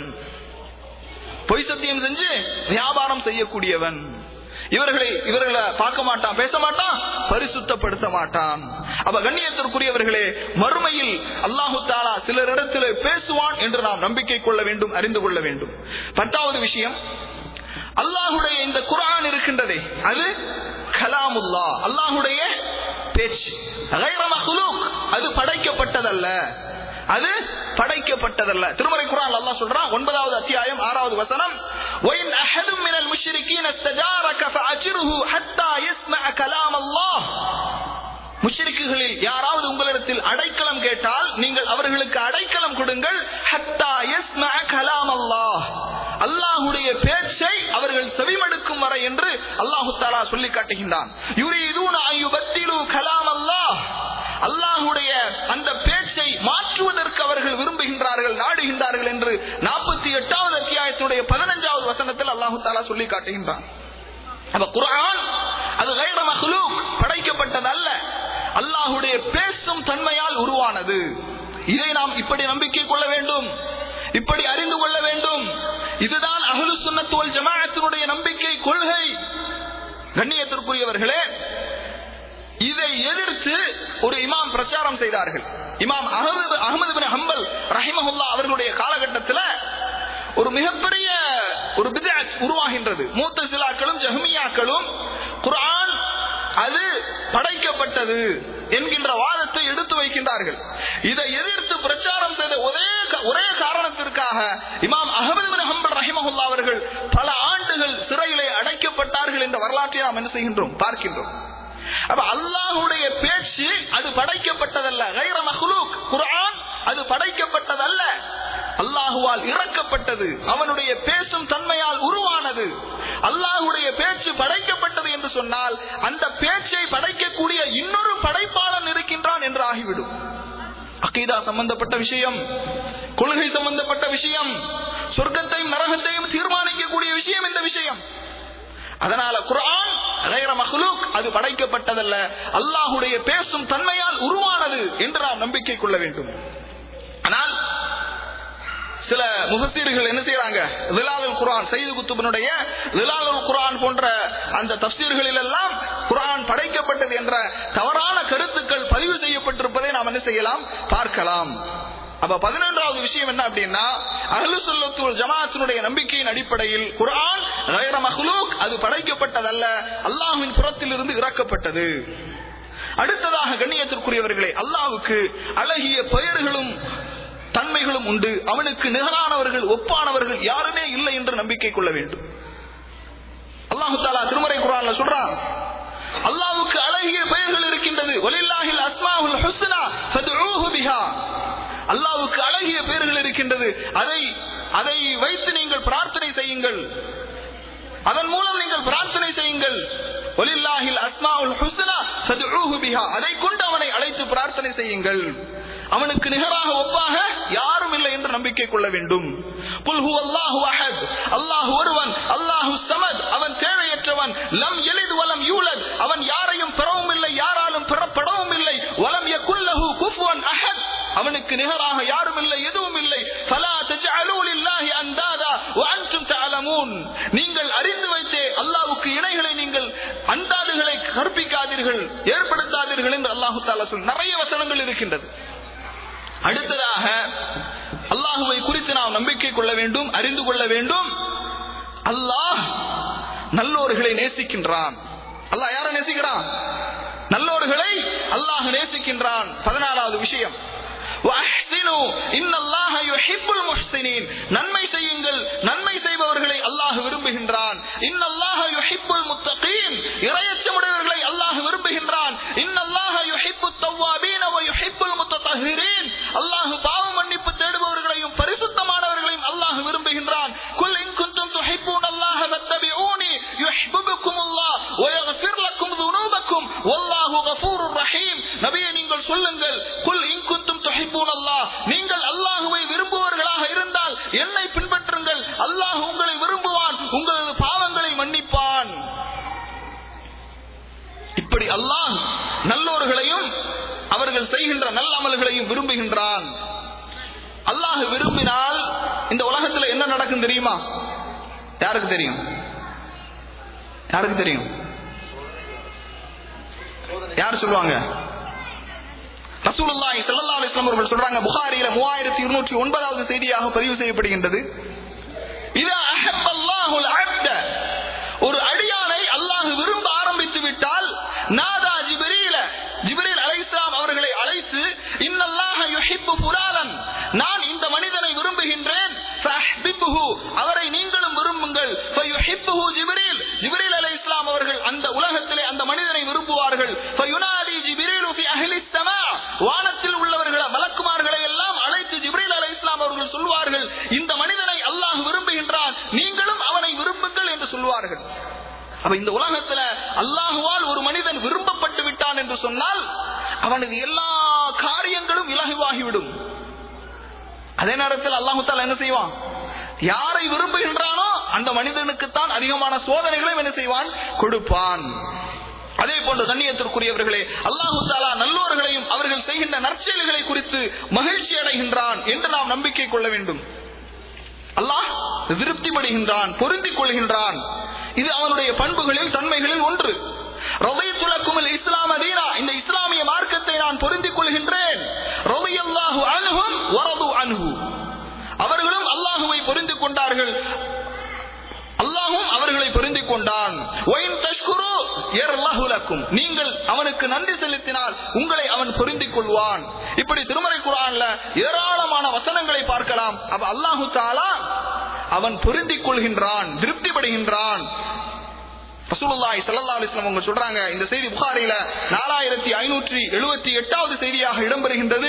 பொய் சத்தியம் செஞ்சு வியாபாரம் செய்யக்கூடியவன் இவர்களை இவர்களை பார்க்க மாட்டான் பேச மாட்டான் பரிசுத்தப்படுத்த மாட்டான் அப்ப கண்ணியத்திற்குரியவர்களே மறுமையில் அல்லாஹு தாலா சிலரிடத்தில் பேசுவான் என்று நாம் நம்பிக்கை கொள்ள வேண்டும் அறிந்து கொள்ள வேண்டும் பத்தாவது விஷயம் அல்லாஹுடைய இந்த குர்ஆன் இருக்கின்றதே அது கலாமுல்லா அல்லாஹுடைய பேச்சு கைர மஹ்லூக் அது படைக்கப்பட்டதல்ல அது படைக்கப்பட்டதல்ல திருமறை குரான் அல்லாஹ் சொல்றான் ஒன்பதாவது அத்தியாயம் ஆறாவது வசனம் وَإِنْ أَحَدٌ مِّنَ الْمُشْرِكِينَ اسْتَجَارَكَ فَأَجِرْهُ حَتَّى يَسْمَعَ كَلَامَ اللَّهِ முஷ்ரிக்குகளில் யாராவது உங்களிடத்தில் அடைக்கலம் கேட்டால் நீங்கள் அவர்களுக்கு அடைக்கலம் கொடுங்கள் ஹத்தா யஸ்மஅ கலாம் அல்லாஹ் அல்லாஹ்வுடைய பேச்சை அவர்கள் செவிமடுக்கும் வரை என்று அல்லாஹு தாலா சொல்லி காட்டுகின்றான் யுரீதுன அன் யுபத்திலு கலாம் அல்லாஹ் அல்லாஹுடைய அந்த பேச்சை மாற்றுவதற்கு அவர்கள் விரும்புகின்றார்கள் நாடுகின்றார்கள் என்று நாற்பத்தி எட்டாவது அத்தியாயத்தினுடைய பதினஞ்சாவது வசனத்தில் அல்லாஹு தாலா சொல்லி காட்டுகின்றான் அப்ப குர்ஆன் அது கைர மஹ்லூக் படைக்கப்பட்டது அல்ல அல்லாஹுடைய பேசும் தன்மையால் உருவானது இதை நாம் இப்படி நம்பிக்கை கொள்ள வேண்டும் இப்படி அறிந்து கொள்ள வேண்டும் இதுதான் அஹ்லு சுன்னத் வல் ஜமாஅத்தினுடைய நம்பிக்கை கொள்கை கண்ணியத்திற்குரியவர்களே இதை எதிர்த்து ஒரு இமாம் பிரச்சாரம் செய்தார்கள் இமாம் அகமது அகமது பின் ஹம்பல் ரஹிமஹுல்லா அவர்களுடைய காலகட்டத்தில் ஒரு மிகப்பெரிய ஒரு பிதஅத் உருவாகின்றது மூத்த சிலாக்களும் ஜஹ்மியாக்களும் குர்ஆன் அது படைக்கப்பட்டது என்கின்ற வாதத்தை எடுத்து வைக்கின்றார்கள் இதை எதிர்த்து பிரச்சாரம் செய்த ஒரே ஒரே காரணத்திற்காக இமாம் அகமது பின் ஹம்பல் ரஹிமஹுல்லா அவர்கள் பல ஆண்டுகள் சிறையிலே அடைக்கப்பட்டார்கள் என்ற வரலாற்றை நாம் என்ன செய்கின்றோம் பார்க்கின்றோம் அப்ப அல்லாஹுடைய பேச்சு அது படைக்கப்பட்டதல்ல கைர மஹ்லூக் குர்ஆன் அது படைக்கப்பட்டதல்ல அல்லாஹுவால் இறக்கப்பட்டது அவனுடைய பேசும் தன்மையால் உருவானது அல்லாஹுடைய பேச்சு படைக்கப்பட்டது என்று சொன்னால் அந்த பேச்சை படைக்கக்கூடிய இன்னொரு படைப்பாளன் இருக்கின்றான் என்று ஆகிவிடும் அக்கீதா சம்பந்தப்பட்ட விஷயம் கொள்கை சம்பந்தப்பட்ட விஷயம் சொர்க்கத்தையும் நரகத்தையும் தீர்மானிக்கக்கூடிய விஷயம் இந்த விஷயம் அதனால குரான் அது படைக்கப்பட்டதல்ல அல்லாஹுடைய பேசும் தன்மையால் உருவானது என்று நாம் நம்பிக்கை கொள்ள வேண்டும் ஆனால் சில முகசீர்கள் என்ன செய்யறாங்க விலாலுல் குரான் செய்து குத்துபனுடைய விலாலுல் குரான் போன்ற அந்த தப்சீர்களில் எல்லாம் குரான் படைக்கப்பட்டது என்ற தவறான கருத்துக்கள் பதிவு செய்யப்பட்டிருப்பதை நாம் என்ன செய்யலாம் பார்க்கலாம் அப்ப பதினொன்றாவது விஷயம் என்ன அப்படின்னா அஹ்லு சுல்லத்துல் ஜமாத்தினுடைய நம்பிக்கையின் அடிப்படையில் குர்ஆன் கைர மஹ்லூக் அது படைக்கப்பட்டதல்ல அல்லாஹ்வின் புறத்தில் இருந்து இறக்கப்பட்டது அடுத்ததாக கண்ணியத்திற்குரியவர்களே அல்லாஹ்வுக்கு அழகிய பெயர்களும் தன்மைகளும் உண்டு அவனுக்கு நிகரானவர்கள் ஒப்பானவர்கள் யாருமே இல்லை என்று நம்பிக்கை கொள்ள வேண்டும் அல்லாஹு தாலா திருமறை குரான்ல சொல்றான் அல்லாஹ்வுக்கு அழகிய பெயர்கள் இருக்கின்றது வலில்லாஹில் அஸ்மாவுல் ஹுஸ்னா ஃபதுஊஹு பிஹா அல்லாவுக்கு அழகிய பெயர்கள் இருக்கின்றது அதை அதை வைத்து நீங்கள் பிரார்த்தனை செய்யுங்கள் அதன் மூலம் நீங்கள் பிரார்த்தனை செய்யுங்கள் ஒலில்லாஹில் அஸ்மாவுல் ஹுஸ்னா ஃபதுஊஹு பிஹா அதை கொண்டு அவனை அழைத்து பிரார்த்தனை செய்யுங்கள் அவனுக்கு நிகராக ஒப்பாக யாரும் இல்லை என்று நம்பிக்கை கொள்ள வேண்டும் குல் ஹு அல்லாஹு அஹத் அல்லாஹ் ஒருவன் அல்லாஹு சமத் அவன் தேவையற்றவன் லம் எலித் வலம் யூலத் அவன் யாரையும் பெறவும் இல்லை யாராலும் பெறப்படவும் இல்லை வலம் யகுல்லஹு குஃபுவன் அஹத் அவனுக்கு நிகராக யாரும் இல்லை எதுவும் இல்லை ஃபலா தஜஅலூ லில்லாஹி அந்தாதா வ அன்தும் தஅலமூன் நீங்கள் அறிந்து வைத்தே அல்லாஹ்வுக்கு இணைகளை நீங்கள் அந்தாதுகளை கற்பிக்காதீர்கள் ஏற்படுத்தாதீர்கள் என்று அல்லாஹு தஆலா சொல் நிறைய வசனங்கள் இருக்கின்றது அடுத்ததாக அல்லாஹுவை குறித்து நாம் நம்பிக்கை கொள்ள வேண்டும் அறிந்து கொள்ள வேண்டும் அல்லாஹ் நல்லோர்களை நேசிக்கின்றான் அல்லாஹ் யாரை நேசிக்கிறான் நல்லோர்களை அல்லாஹ் நேசிக்கின்றான் பதினாலாவது விஷயம் நன்மை செய்யுங்கள் நன்மை செய்பவர்களை அல்லாஹ் விரும்புகின்றான் இன்னல்லாஹ யுஹிப்புல் முத்தகீன் இறையச்சமுடையவர்களை அல்லாஹ் விரும்புகின்றான் இன்னல்லாஹ யுஹிப்பு தவ்வாபீன வ யுஹிப்புல் முத்ததஹிரீன் அல்லாஹ் பாவ மன்னிப்பு தேடுபவர்களையும் பரிசுத்தமானவர்களையும் அல்லாஹ் விரும்புகின்றான் குல் இன் குன்தும் துஹிப்பூன அல்லாஹ ஃபத்தபிஊனி யுஹிப்புகுமுல்லாஹ் வ யக்ஃபிர் லக்கும் ذُنُوبَكُمْ வல்லாஹு கஃபூருர் ரஹீம் நபியே நீங்கள் சொல்லுங்கள் குல் இன் குன்தும் துஹிப்பூன அல்லாஹ் நீங்கள் அல்லாஹ்வை விரும்புவர்களாக இருந்தால் என்னை பின்பற்றுங்கள் அல்லாஹ் உங்களை விரும்புவான் உங்களது பாவங்களை மன்னிப்பான் இப்படி அல்லாஹ் நல்லோர்களையும் அவர்கள் செய்கின்ற நல்ல அமல்களையும் விரும்புகின்றான் அல்லாஹ் விரும்பினால் இந்த உலகத்தில் என்ன நடக்கும் தெரியுமா யாருக்கு தெரியும் யாருக்கு தெரியும் யார் சொல்லுவாங்க ரசூலுல்லாஹி ஸல்லல்லாஹு அலைஹி வஸல்லம் அவர்கள் சொல்றாங்க புகாரியில 3209வது செய்தியாக பதிவு செய்யப்படுகின்றது இதா அஹப்பல்லாஹுல் அப்த ஒரு அடியானை அல்லாஹ் விரும்ப ஆரம்பித்து விட்டால் நாதா ஜிப்ரீல ஜிப்ரீல் அலைஹிஸ்ஸலாம் அவர்களை அழைத்து இன்னல்லாஹ யுஹிப்பு ஃபுலாலன் நான் இந்த மனிதனை விரும்புகின்றேன் ஃபஹ்பிப்ஹு அவரை நீங்களும் விரும்புங்கள் ஃபயுஹிப்புஹு ஜிப்ரீல் ஜிப்ரீல் அலைஹிஸ்ஸலாம் அவர்கள் அந்த உலகத்திலே அந்த மனிதனை விரும்புவார்கள் ஃபயுனாதி ஜிப்ரீலு ஃபி அஹ்லி ஸமா வானத்தில் உள்ளவர்கள் மலக்குமார்களை எல்லாம் அழைத்து ஜிப்ரீல் அலைஹிஸ்ஸலாம் அவர்கள் சொல்வார்கள் இந்த மனிதனை அல்லாஹ் விரும்புகின்றான் நீங்களும் அவனை விரும்புங்கள் என்று சொல்வார்கள் அப்ப இந்த உலகத்துல அல்லாஹுவால் ஒரு மனிதன் விரும்பப்பட்டு விட்டான் என்று சொன்னால் அவனது எல்லா காரியங்களும் இலகுவாகிவிடும் அதே நேரத்தில் அல்லாஹு தாலா என்ன செய்வான் யாரை விரும்புகின்றானோ அந்த மனிதனுக்குத்தான் அதிகமான சோதனைகளையும் என்ன செய்வான் கொடுப்பான் அதே போன்று கண்ணியத்திற்குரியவர்களே அல்லாஹு தாலா நல்லோர்களையும் அவர்கள் செய்கின்ற நற்செயல்களை குறித்து மகிழ்ச்சி அடைகின்றான் என்று நாம் நம்பிக்கை கொள்ள வேண்டும் அல்லாஹ் திருப்திப்படுகின்றான் பொருந்திக் கொள்கின்றான் இது அவனுடைய பண்புகளில் தன்மைகளில் ஒன்று ரலித்து லக்குமுல் இஸ்லாம தீனா இந்த இஸ்லாமிய மார்க்கத்தை நான் பொருந்திக் கொள்கின்றேன் ரலியல்லாஹு அன்ஹும் வரது அன்ஹு அவர்களும் அல்லாஹுவை பொருந்திக் கொண்டார்கள் அல்லாஹும் அவர்களை பொருந்திக் கொண்டான் ஒயின் தஷ்குரு யர்லஹு லக்கும் நீங்கள் அவனுக்கு நன்றி செலுத்தினால் உங்களை அவன் பொருந்திக் கொள்வான் இப்படி திருமறை குர்ஆன்ல ஏராளமான வசனங்களை பார்க்கலாம் அப்ப அல்லாஹு தாலா அவன் பொருந்திக் கொள்கின்றான் திருப்திப்படுகின்றான் ரசூலுல்லாஹி ஸல்லல்லாஹு அலைஹி வஸல்லம் அவங்க சொல்றாங்க இந்த செய்தி புகாரில 4578வது எட்டாவது செய்தியாக இடம்பெறுகின்றது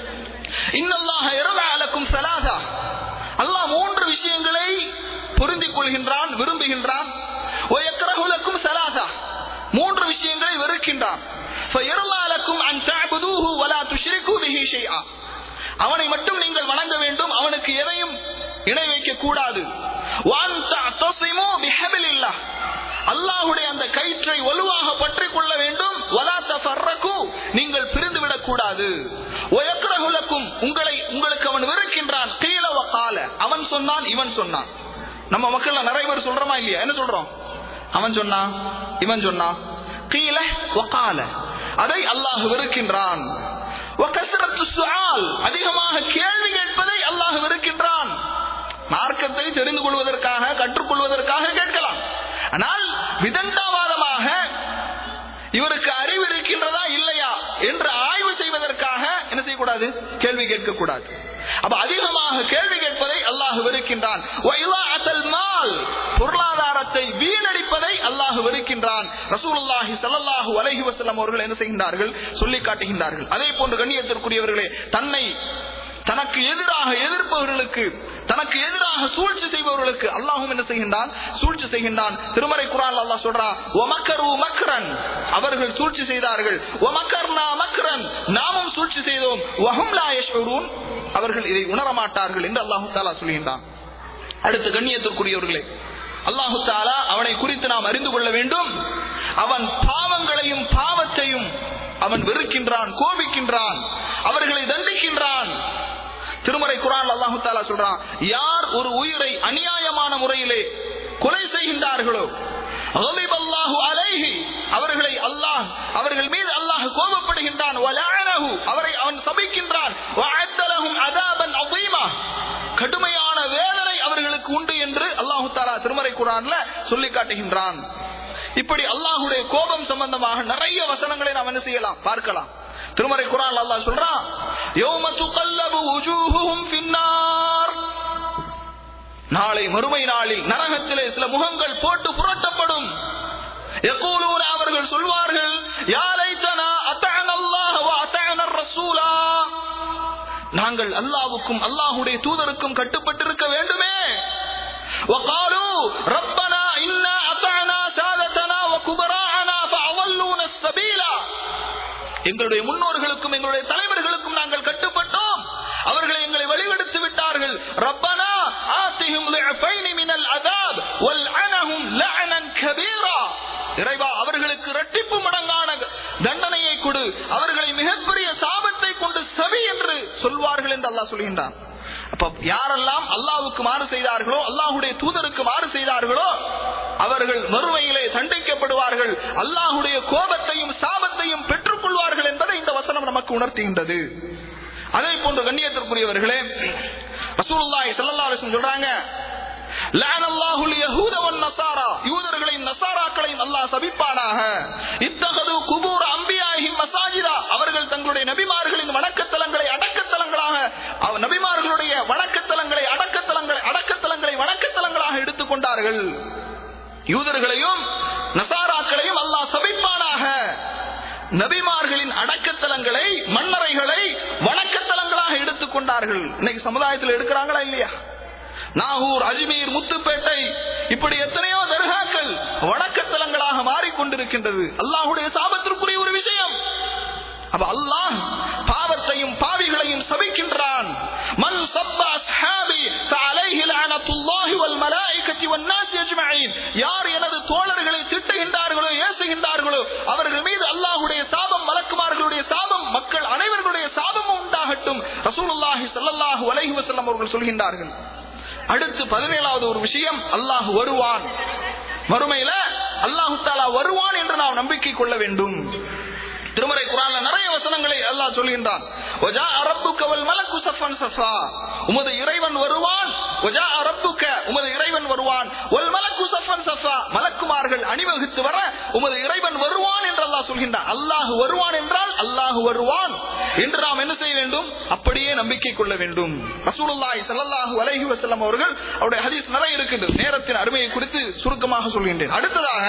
இன்னல்லாஹ யரதா லக்கும் ஸலாதா அல்லாஹ் மூன்று விஷயங்களை பொருந்திக் கொள்கின்றான் விரும்புகின்றான் வயக்ரஹு லக்கும் ஸலாதா மூன்று விஷயங்களை வெறுக்கின்றான் ஃபயர்லா லக்கும் அன் தஅபுதூஹு வலா துஷ்ரிகு பிஹி ஷைஆ அவனை மட்டும் நீங்கள் வணங்க வேண்டும் அவனுக்கு எதையும் இணை வைக்க கூடாது வான் தஅதஸிமு பிஹபிலில்லாஹ் அல்லாஹ்வுடைய அந்த கயிற்றை வலுவாக பற்றிக் கொள்ள வேண்டும் வலா தஃபர்ரகு நீங்கள் பிரிந்து விடக் கூடாது வயக்ரஹு லக்கும் உங்களை உங்களுக்கு அவன் வெறுக்கின்றான் கீழ வகால அவன் சொன்னான் இவன் சொன்னான் நம்ம மக்கள்ல நிறைய பேர் சொல்றோமா இல்லையா என்ன சொல்றோம் அவன் சொன்னான் இவன் சொன்னான் கீழ வகால அதை அல்லாஹ் வெறுக்கின்றான் வகஸ்ரத்து சுஆல் அதிகமாக கேள்வி கேட்பதை அல்லாஹ் வெறுக்கின்றான் மார்க்கத்தை தெரிந்து கொள்வதற்காக கற்றுக்கொள்வதற்காக கேட்கலாம் ஆனால் விதண்டாவாதமாக இவருக்கு அறிவு இருக்கின்றதா இல்லையா என்று ஆய்வு செய்வதற்காக என்ன செய்யக்கூடாது கேள்வி கேட்கக்கூடாது அப்ப அதிகமாக கேள்வி கேட்பதை அல்லாஹ் வெறுக்கின்றான் வஇலாஅத்தல் மால் பொருளாதாரத்தை வீணடிப்பதை அல்லாஹ் வெறுக்கின்றான் ரசூலுல்லாஹி ஸல்லல்லாஹு அலைஹி வஸல்லம் அவர்கள் என்ன செய்கின்றார்கள் சொல்லி காட்டுகின்றார்கள் அதே போன்று கண்ணியத்திற்குரியவர்களே தன்னை தனக்கு எதிராக எதிர்ப்பவர்களுக்கு தனக்கு எதிராக சூழ்ச்சி செய்பவர்களுக்கு அல்லாஹும் என்ன செய்கின்றான் சூழ்ச்சி செய்கின்றான் திருமறை குரான் அல்லாஹ் சொல்றான் ஒமக்கரு மக்ரன் அவர்கள் சூழ்ச்சி செய்தார்கள் ஒமக்கர்னா மக்ரன் நாமும் சூழ்ச்சி செய்தோம் வஹும் லா யஷ்உரூன் அவர்கள் இதை உணர மாட்டார்கள் என்று அல்லாஹு தாலா சொல்கின்றான் அடுத்து கண்ணியத்திற்குரியவர்களே அல்லாஹு தாலா அவனை குறித்து நாம் அறிந்து கொள்ள வேண்டும் அவன் பாவங்களையும் பாவத்தையும் அவன் வெறுக்கின்றான் கோபிக்கின்றான் அவர்களை தண்டிக்கின்றான் திருமறை குரான் அல்லாஹு தாலா சொல்றான் யார் ஒரு உயிரை அநியாயமான முறையிலே கொலை செய்கின்றார்களோ غضب الله عليه அவர்களை அல்லாஹ் அவர்கள் மீது அல்லாஹ் கோபப்படுகின்றான் வலஅனஹு அவரை அவன் சபிக்கின்றான் வஅத்த லஹும் அதாபன் அதீமா கடுமையான வேதனை அவர்களுக்கு உண்டு என்று அல்லாஹு தாலா திருமறை குரான்ல சொல்லி காட்டுகின்றான் இப்படி அல்லாஹுடைய கோபம் சம்பந்தமாக நிறைய வசனங்களை நாம் என்ன செய்யலாம் பார்க்கலாம் திருமறை குரான் அல்லாஹ் சொல்றான் யௌம துகல்லபு வுஜூஹுஹும் ஃபின்னார் நாளை மறுமை நாளில் நரகத்திலே சில முகங்கள் போட்டு புரட்டப்படும் யகூலூன அவர்கள் சொல்வார்கள் யா லைத்தனா அத்தஅன அல்லாஹ் வ அத்தஅன ரசூலா நாங்கள் அல்லாஹ்வுக்கும் அல்லாஹ்வுடைய தூதருக்கும் கட்டுப்பட்டிருக்க வேண்டுமே وقالوا ربنا إنا أطعنا سادتنا وكبراءنا فأضلونا السبيل எங்களுடைய முன்னோர்களுக்கும் எங்களுடைய தலைவர்களுக்கும் நாங்கள் கட்டுப்பட்டோம் அவர்களை எங்களை வழிகெடுத்து விட்டார்கள் ரப்பனா ஆத்திஹும் லிஅஃபைனி மினல் அதாப் வல்அனஹும் லஅனன் கபீரா இறைவா அவர்களுக்கு இரட்டிப்பு மடங்கான தண்டனையை கொடு அவர்களை மிகப்பெரிய சாபத்தை கொண்டு சவி என்று சொல்வார்கள் என்று அல்லாஹ் சொல்கின்றான் அப்ப யாரெல்லாம் அல்லாவுக்கு மாறு செய்தார்களோ அல்லாஹுடைய தூதருக்கு மாறு செய்தார்களோ அவர்கள் மறுமையிலே தண்டிக்கப்படுவார்கள் அல்லாஹுடைய கோபத்தையும் சாபத்தையும் பெற்றுக் கொள்வார்கள் என்பதை இந்த வசனம் நமக்கு உணர்த்துகின்றது அதே போன்று கண்ணியத்திற்குரியவர்களே ரசூலுல்லாஹி ஸல்லல்லாஹு அலைஹி வஸல்லம் சொல்றாங்க லஅன அல்லாஹுல் யஹூத வன் நஸாரா யூதர்களையும் நஸாராக்களையும் அல்லாஹ் சபிப்பானாக இத்தகது குபூர் அம்பியாஹிம் மசாஜிதா அவர்கள் தங்களுடைய நபிமார்களின் வணக்கத்தலங்களை அடக்கத்தலங்களாக அவ- நபிமார்களுடைய வணக்கத்தலங்களை அடக்கத்தலங்களை அடக்கத்தலங்களை வணக்கத்தலங்களாக எடுத்துக்கொண்டார்கள் யூதர்களையும் நசாராக்களையும் அல்லாஹ் சபிப்பானாக நபிமார்களின் அடக்கத்தலங்களை மன்னரைகளை வணக்கத்தலங்களாக எடுத்துக்கொண்டார்கள் இன்னைக்கு சமுதாயத்தில் எடுக்கிறாங்களா இல்லையா நாகூர் அஜ்மீர் முத்துப்பேட்டை இப்படி எத்தனையோ தர்காக்கள் வணக்கத்தலங்களாக மாறிக்கொண்டிருக்கின்றது அல்லாஹுடைய சாபத்திற்குரிய ஒரு விஷயம் அப்ப அல்லாஹ் பாவத்தையும் பாவிகளையும் சபிக்கின்றான் மன் சப்ப அஸ்ஹாபி ஃபஅலைஹி லஅனத்துல்லாஹி வல் மலாயிகத்தி வன் நாஸ் அஜ்மஈன் யார் எனது தோழர்களை திட்டுகின்றார்களோ ஏசுகின்றார்களோ அவர்கள் மீது அல்லாஹ்வுடைய சாபம் மலக்குமார்களுடைய சாபம் மக்கள் அனைவர்களுடைய சாபமும் உண்டாகட்டும் ரசூலுல்லாஹி ஸல்லல்லாஹு அலைஹி வஸல்லம் அவர்கள் சொல்கின்றார்கள் அடுத்து பதினேழாவது ஒரு விஷயம் அல்லாஹ் வருவான் மறுமையில அல்லாஹு தாலா வருவான் என்று நாம் நம்பிக்கை கொள்ள வேண்டும் திருமறை குரான்ல நிறைய வசனங்களை அல்லாஹ் சொல்கின்றான் ஒஜா அரப்புக்க வல் மலக்கு சஃபன் சஃபா உமது இறைவன் வருவான் ஒஜா அரப்புக்க உமது இறைவன் வருவான் ஒல் மலக்கு சஃபன் சஃபா மலக்குமார்கள் அணிவகுத்து வர உமது இறைவன் வருவான் என்று அல்லாஹ் சொல்கின்றான் அல்லாஹ் வருவான் என்றால் அல்லாஹ் வருவான் என்று நாம் என்ன செய்ய வேண்டும் அப்படியே நம்பிக்கை கொள்ள வேண்டும் ரசூலுல்லாஹி ஸல்லல்லாஹு அலைஹி வஸல்லம் அவர்கள் அவருடைய ஹதீஸ் நிறைய இருக்கின்றது நேரத்தின் அருமையை குறித்து சுருக்கமாக சொல்கின்றேன் அடுத்ததாக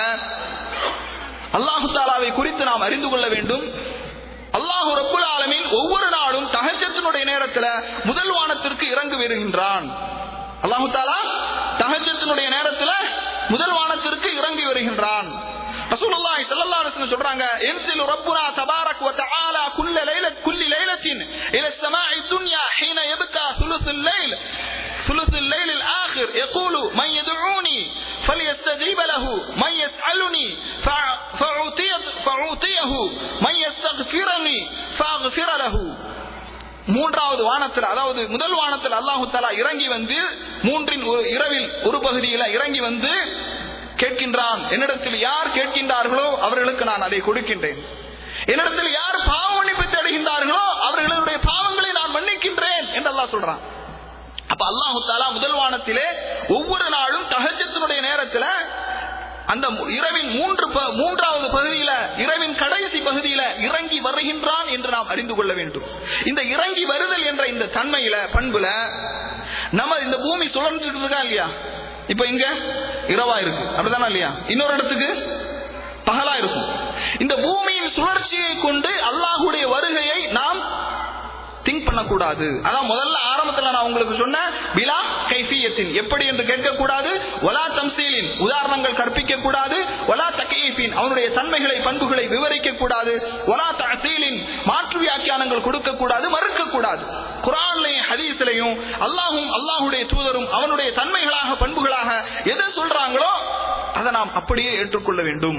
அல்லாஹு தாலாவை குறித்து நாம் அறிந்து கொள்ள வேண்டும் அல்லாஹு ரப்புல் ஆலமீன் ஒவ்வொரு நாளும் தஹஜத்தினுடைய நேரத்துல முதல் வானத்திற்கு இறங்கி வருகின்றான் அல்லாஹு தாலா தஹஜத்தினுடைய நேரத்துல முதல் வானத்திற்கு இறங்கி வருகின்றான் ரசூலுல்லாஹி ஸல்லல்லாஹு அலைஹி வஸல்லம் சொல்றாங்க இன்சிலு ரப்புனா தபாரக் வ தஆலா குல்ல லைலத் குல்லி லைலத்தின் இல ஸமாஇ துன்யா ஹீன யப்கா ثلث الليل ثلث الليل الآخر يقول من يدعوني فليستجيب له من يسألني فأع- فأعطيت فأعطيه من يستغفرني فأغفر له மூன்றாவது வானத்தில் அதாவது முதல் வானத்தில் அல்லாஹு தலா இறங்கி வந்து மூன்றின் ஒரு இரவில் ஒரு பகுதியில இறங்கி வந்து கேட்கின்றான் என்னிடத்தில் யார் கேட்கின்றார்களோ அவர்களுக்கு நான் அதை கொடுக்கின்றேன் என்னிடத்தில் யார் பாவ மன்னிப்பு தேடுகின்றார்களோ அவர்களுடைய பாவங்களை நான் மன்னிக்கின்றேன் என்று அல்லாஹ் சொல்றான் அப்ப அல்லாஹு தாலா முதல் வானத்திலே ஒவ்வொரு நாளும் தஹஜத்தினுடைய நேரத்துல அந்த இரவின் மூன்று ப- மூன்றாவது பகுதியில இரவின் கடைசி பகுதியில இறங்கி வருகின்றான் என்று நாம் அறிந்து கொள்ள வேண்டும் இந்த இறங்கி வருதல் என்ற இந்த தன்மையில பண்புல நம்ம இந்த பூமி சுழன்றுட்டு இருக்கா இல்லையா இப்ப இங்க இரவா இருக்கு அப்படிதானா இல்லையா இன்னொரு இடத்துக்கு பகலா இருக்கும் இந்த பூமியின் சுழற்சியை கொண்டு அல்லாஹுடைய வருகையை நாம் திங்க் பண்ணக்கூடாது அதான் முதல்ல ஆரம்பத்துல நான் உங்களுக்கு சொன்ன விலா கைஃபியத்தின் எப்படி என்று கேட்கக்கூடாது ஒலா தம்சீலின் உதாரணங்கள் கற்பிக்க கூடாது ஒலா தக்கையின் அவனுடைய தன்மைகளை பண்புகளை விவரிக்க கூடாது ஒலா தசீலின் மாற்று வியாக்கியானங்கள் கொடுக்க கூடாது மறுக்க கூடாது குரான்லையும் ஹதீஸ்லையும் அல்லாஹும் அல்லாஹுடைய தூதரும் அவனுடைய தன்மைகளாக பண்புகளாக எதை சொல்றாங்களோ அதை நாம் அப்படியே ஏற்றுக்கொள்ள வேண்டும்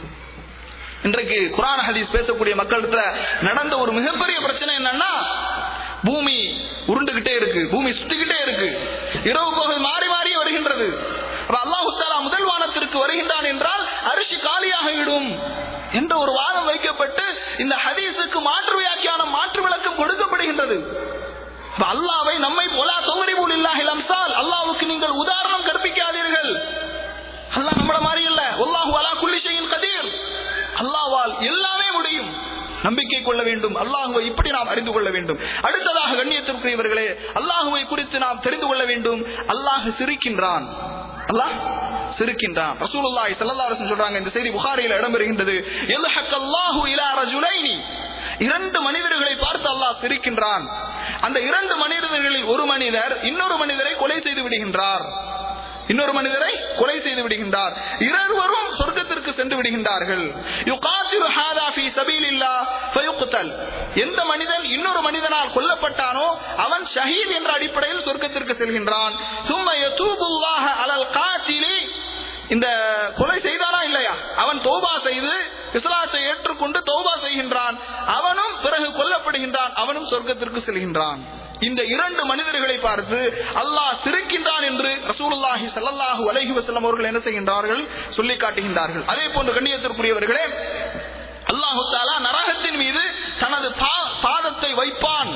இன்றைக்கு குரான் ஹதீஸ் பேசக்கூடிய மக்களிடத்துல நடந்த ஒரு மிகப்பெரிய பிரச்சனை என்னன்னா பூமி உருண்டுகிட்டே இருக்கு பூமி சுத்திக்கிட்டே இருக்கு இரவு பகல் மாறி மாறி வருகின்றது அப்ப அல்லாஹு தாலா முதல் வானத்திற்கு வருகின்றான் என்றால் அரிசி காலியாக விடும் என்ற ஒரு வாதம் வைக்கப்பட்டு இந்த ஹதீஸுக்கு மாற்று வியாக்கியானம் மாற்று விளக்கம் கொடுக்கப்படுகின்றது அப்ப அல்லாவை நம்மை போலா தொங்கரிபூல் இல்லாஹில் அம்சால் அல்லாவுக்கு நீங்கள் உதாரணம் கற்பிக்காதீர்கள் அல்லாஹ் நம்மள மாதிரி இல்ல அல்லாஹு அலா குல்லி ஷைஇன் கதீர் அல்லாஹ்வால் எல்லாமே முடியும் நம்பிக்கை கொள்ள வேண்டும் அல்லாஹுவை இப்படி நாம் அறிந்து கொள்ள வேண்டும் அடுத்ததாக கண்ணியத்திற்குரியவர்களே அல்லாஹுவை குறித்து நாம் தெரிந்து கொள்ள வேண்டும் அல்லாஹ் சிரிக்கின்றான் அல்லாஹ் சிரிக்கின்றான் ரசூலுல்லாஹி ஸல்லல்லாஹு அலைஹி வஸல்லம் சொல்றாங்க இந்த செய்தி புகாரியில் இடம்பெறுகின்றது யல்ஹக்கல்லாஹு இலா ரஜுலைனி இரண்டு மனிதர்களை பார்த்து அல்லாஹ் சிரிக்கின்றான் அந்த இரண்டு மனிதர்களில் ஒரு மனிதர் இன்னொரு மனிதரை கொலை செய்து விடுகின்றார் இன்னொரு மனிதரை கொலை செய்து விடுகின்றார் இருவரும் சொர்க்கத்திற்கு சென்று விடுகின்றார்கள் யுகாத்திரு ஹாதா ஃபீ சபீலில்லாஹ் ஃபயுக்தல் எந்த மனிதன் இன்னொரு மனிதனால் கொல்லப்பட்டானோ அவன் ஷஹீத் என்ற அடிப்படையில் சொர்க்கத்திற்கு செல்கின்றான் சும்ம யதூபுல்லாஹ அலல் காத்திலி இந்த கொலை செய்தானா இல்லையா அவன் தௌபா செய்து இஸ்லாத்தை ஏற்றுக்கொண்டு தௌபா செய்கின்றான் அவனும் பிறகு கொல்லப்படுகின்றான் அவனும் சொர்க்கத்திற்கு செல்கின்றான் இந்த இரண்டு மனிதர்களை பார்த்து அல்லாஹ் சிரிக்கின்றான் என்று ரசூலுல்லாஹி ஸல்லல்லாஹு அலைஹி வஸல்லம் அவர்கள் என்ன செய்கின்றார்கள் சொல்லி காட்டுகின்றார்கள் அதே போன்று கண்ணியத்திற்குரியவர்களே அல்லாஹு தாலா நரகத்தின் மீது தனது பா- பாதத்தை வைப்பான்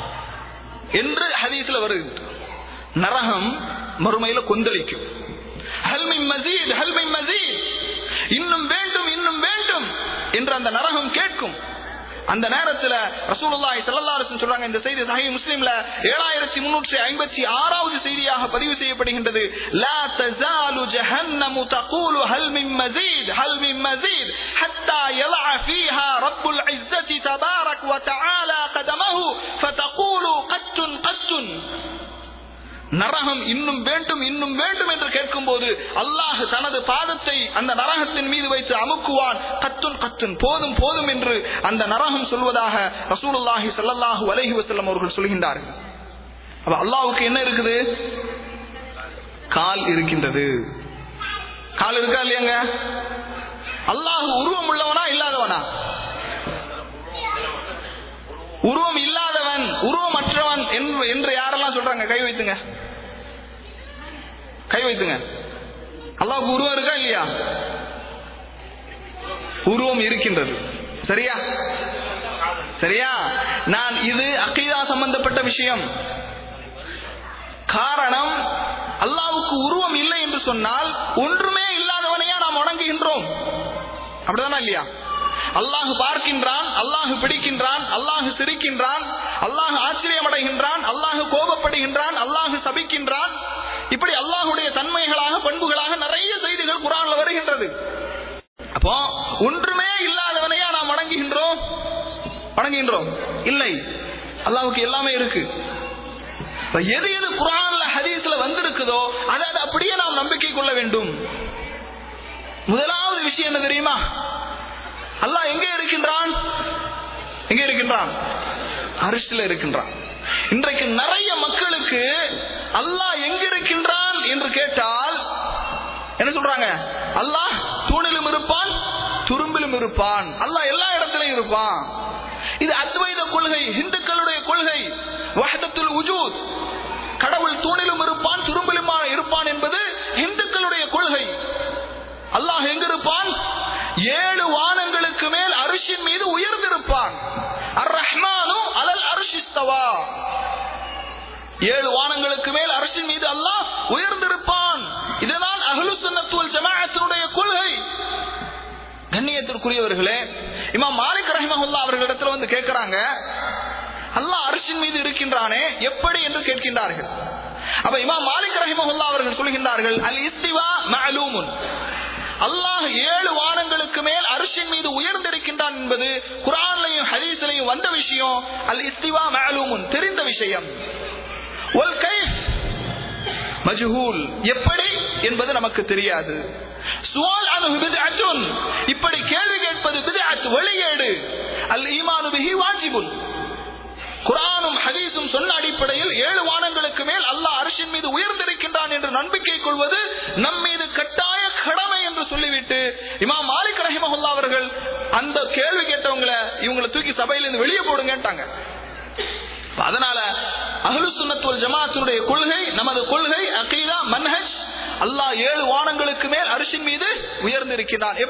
என்று ஹதீஸ்ல வருகிறது நரகம் மறுமையில கொந்தளிக்கும் ஹல்மின் மசீத் ஹல்மின் மசீத் இன்னும் வேண்டும் இன்னும் வேண்டும் என்று அந்த நரகம் கேட்கும் அந்த நேரத்துல ரசூலுல்லாஹி ஸல்லல்லாஹு அலைஹி வஸல்லம் சொல்றாங்க இந்த செய்தி சஹீஹ் முஸ்லிம்ல 7356வது செய்தியாக பதிவு செய்யப்படுகின்றது லா தஸாலு ஜஹன்னமு தகூலு ஹல் மின் மஸீத் ஹல் மின் மஸீத் ஹத்தா யலஅ ஃபீஹா ரப்புல் இஸ்ஸத்தி தபாரக் வ தஆலா கதமஹு ஃபதகூலு கத்துன் கத்துன் நரகம் இன்னும் வேண்டும் இன்னும் வேண்டும் என்று கேட்கும் போது அல்லாஹ் தனது பாதத்தை அந்த நரகத்தின் மீது வைத்து அமுக்குவான் கத்துன் கத்துன் போதும் போதும் என்று அந்த நரகம் சொல்வதாக ரசூலுல்லாஹி ஸல்லல்லாஹு அலைஹி வஸல்லம் அவர்கள் சொல்கின்றார்கள் அப்ப அல்லாஹ்வுக்கு என்ன இருக்குது கால் இருக்கின்றது கால் இருக்கா இல்லையாங்க அல்லாஹ் உருவம் உள்ளவனா இல்லாதவனா உருவம் இல்லாதவன் உருவமற்றவன் என்று என்று யாரெல்லாம் சொல்றாங்க கை வைத்துங்க கை வைத்துங்க அல்லாவுக்கு உருவம் இருக்கா இல்லையா உருவம் இருக்கின்றது சரியா சரியா நான் இது அக்கீதா சம்பந்தப்பட்ட விஷயம் காரணம் அல்லாவுக்கு உருவம் இல்லை என்று சொன்னால் ஒன்றுமே இல்லாதவனையா நாம் வணங்குகின்றோம் அப்படிதானா இல்லையா அல்லாஹு பார்க்கின்றான் அல்லாஹு பிடிக்கின்றான் அல்லாஹு சிரிக்கின்றான் அல்லாஹு ஆச்சரியமடைகின்றான் அல்லாஹு கோபப்படுகின்றான் அல்லாஹு சபிக்கின்றான் இப்படி அல்லாஹுடைய தன்மைகளாக பண்புகளாக நிறைய செய்திகள் குரான்ல வருகின்றது அப்போ ஒன்றுமே இல்லாதவனையா நாம் வணங்குகின்றோம் வணங்குகின்றோம் இல்லை அல்லாஹுக்கு எல்லாமே இருக்கு இப்ப எது எது குரான்ல ஹதீஸ்ல வந்திருக்குதோ அதை அதை அப்படியே நாம் நம்பிக்கை கொள்ள வேண்டும் முதலாவது விஷயம் என்ன தெரியுமா அல்லாஹ் எங்கே இருக்கின்றான் எங்கே இருக்கின்றான் அரிசில இருக்கின்றான் இன்றைக்கு நிறைய மக்களுக்கு அல்லாஹ் எங்க இருக்கின்றான் என்று கேட்டால் என்ன சொல்றாங்க அல்லாஹ் தூணிலும் இருப்பான் துரும்பிலும் இருப்பான் அல்லாஹ் எல்லா இடத்திலும் இருப்பான் இது அத்வைத கொள்கை இந்துக்களுடைய கொள்கை வஹதத்துல் உஜூத் கடவுள் தூணிலும் இருப்பான் துரும்பிலுமா இருப்பான் என்பது இந்துக்களுடைய கொள்கை அல்லாஹ் எங்கிருப்பான் ஏழு வானங்களுக்கு மேல் அரிசின் மீது உயர்ந்திருப்பான் அர் ரஹ்மானு அலல் அரிசிஸ்தவா ஏழு வானங்களுக்கு மேல் அரசின் மீது அல்லாஹ் உயர்ந்திருப்பான் இதுதான் அஹ்லு சுன்னத்துவல் ஜமாஅத்தினுடைய கொள்கை கண்ணியத்திற்குரியவர்களே இமாம் மாலிக் ரஹிமஹுல்லா அவர்களிடத்துல வந்து கேட்கிறாங்க அல்லாஹ் அரசின் மீது இருக்கின்றானே எப்படி என்று கேட்கின்றார்கள் அப்ப இமாம் மாலிக் ரஹிமஹுல்லா அவர்கள் சொல்கின்றார்கள் அல் இஸ்திவா மஅலூமுன் அல்லாஹ் ஏழு வானங்களுக்கு மேல் அரிசின் மீது உயர்ந்திருக்கின்றான் என்பது குரான்லையும் ஹதீஸ்லையும் வந்த விஷயம் அல் இஸ்திவா மஅலூமுன் தெரிந்த விஷயம் ஒல் கைஃப் மஜ்ஹூல் எப்படி என்பது நமக்கு தெரியாது சுவால் அனு பித்அத்துன் இப்படி கேள்வி கேட்பது பித்அத் வழிகேடு அல் ஈமானு பிஹி வாஜிபுன் குரானும் ஹதீஸும் சொன்ன அடிப்படையில் ஏழு வானங்களுக்கு மேல் அல்லாஹ் அரசின் மீது உயர்ந்திருக்கின்றான் என்று நம்பிக்கை கொள்வது நம் மீது கட்டாய கடமை என்று சொல்லிவிட்டு இமாம் மாலிக் ரஹிமஹுல்லா அவர்கள் அந்த கேள்வி கேட்டவங்களை இவங்களை தூக்கி சபையிலிருந்து வெளியே போடுங்கட்டாங்க அதனால அஹ்லு சுன்னத்துவல் ஜமாத்தினுடைய கொள்கை நமது கொள்கை அகீதா மன்ஹஜ் அல்லாஹ் ஏழு வானங்களுக்கு மேல் அரிசின் மீது உயர்ந்திருக்கிறான்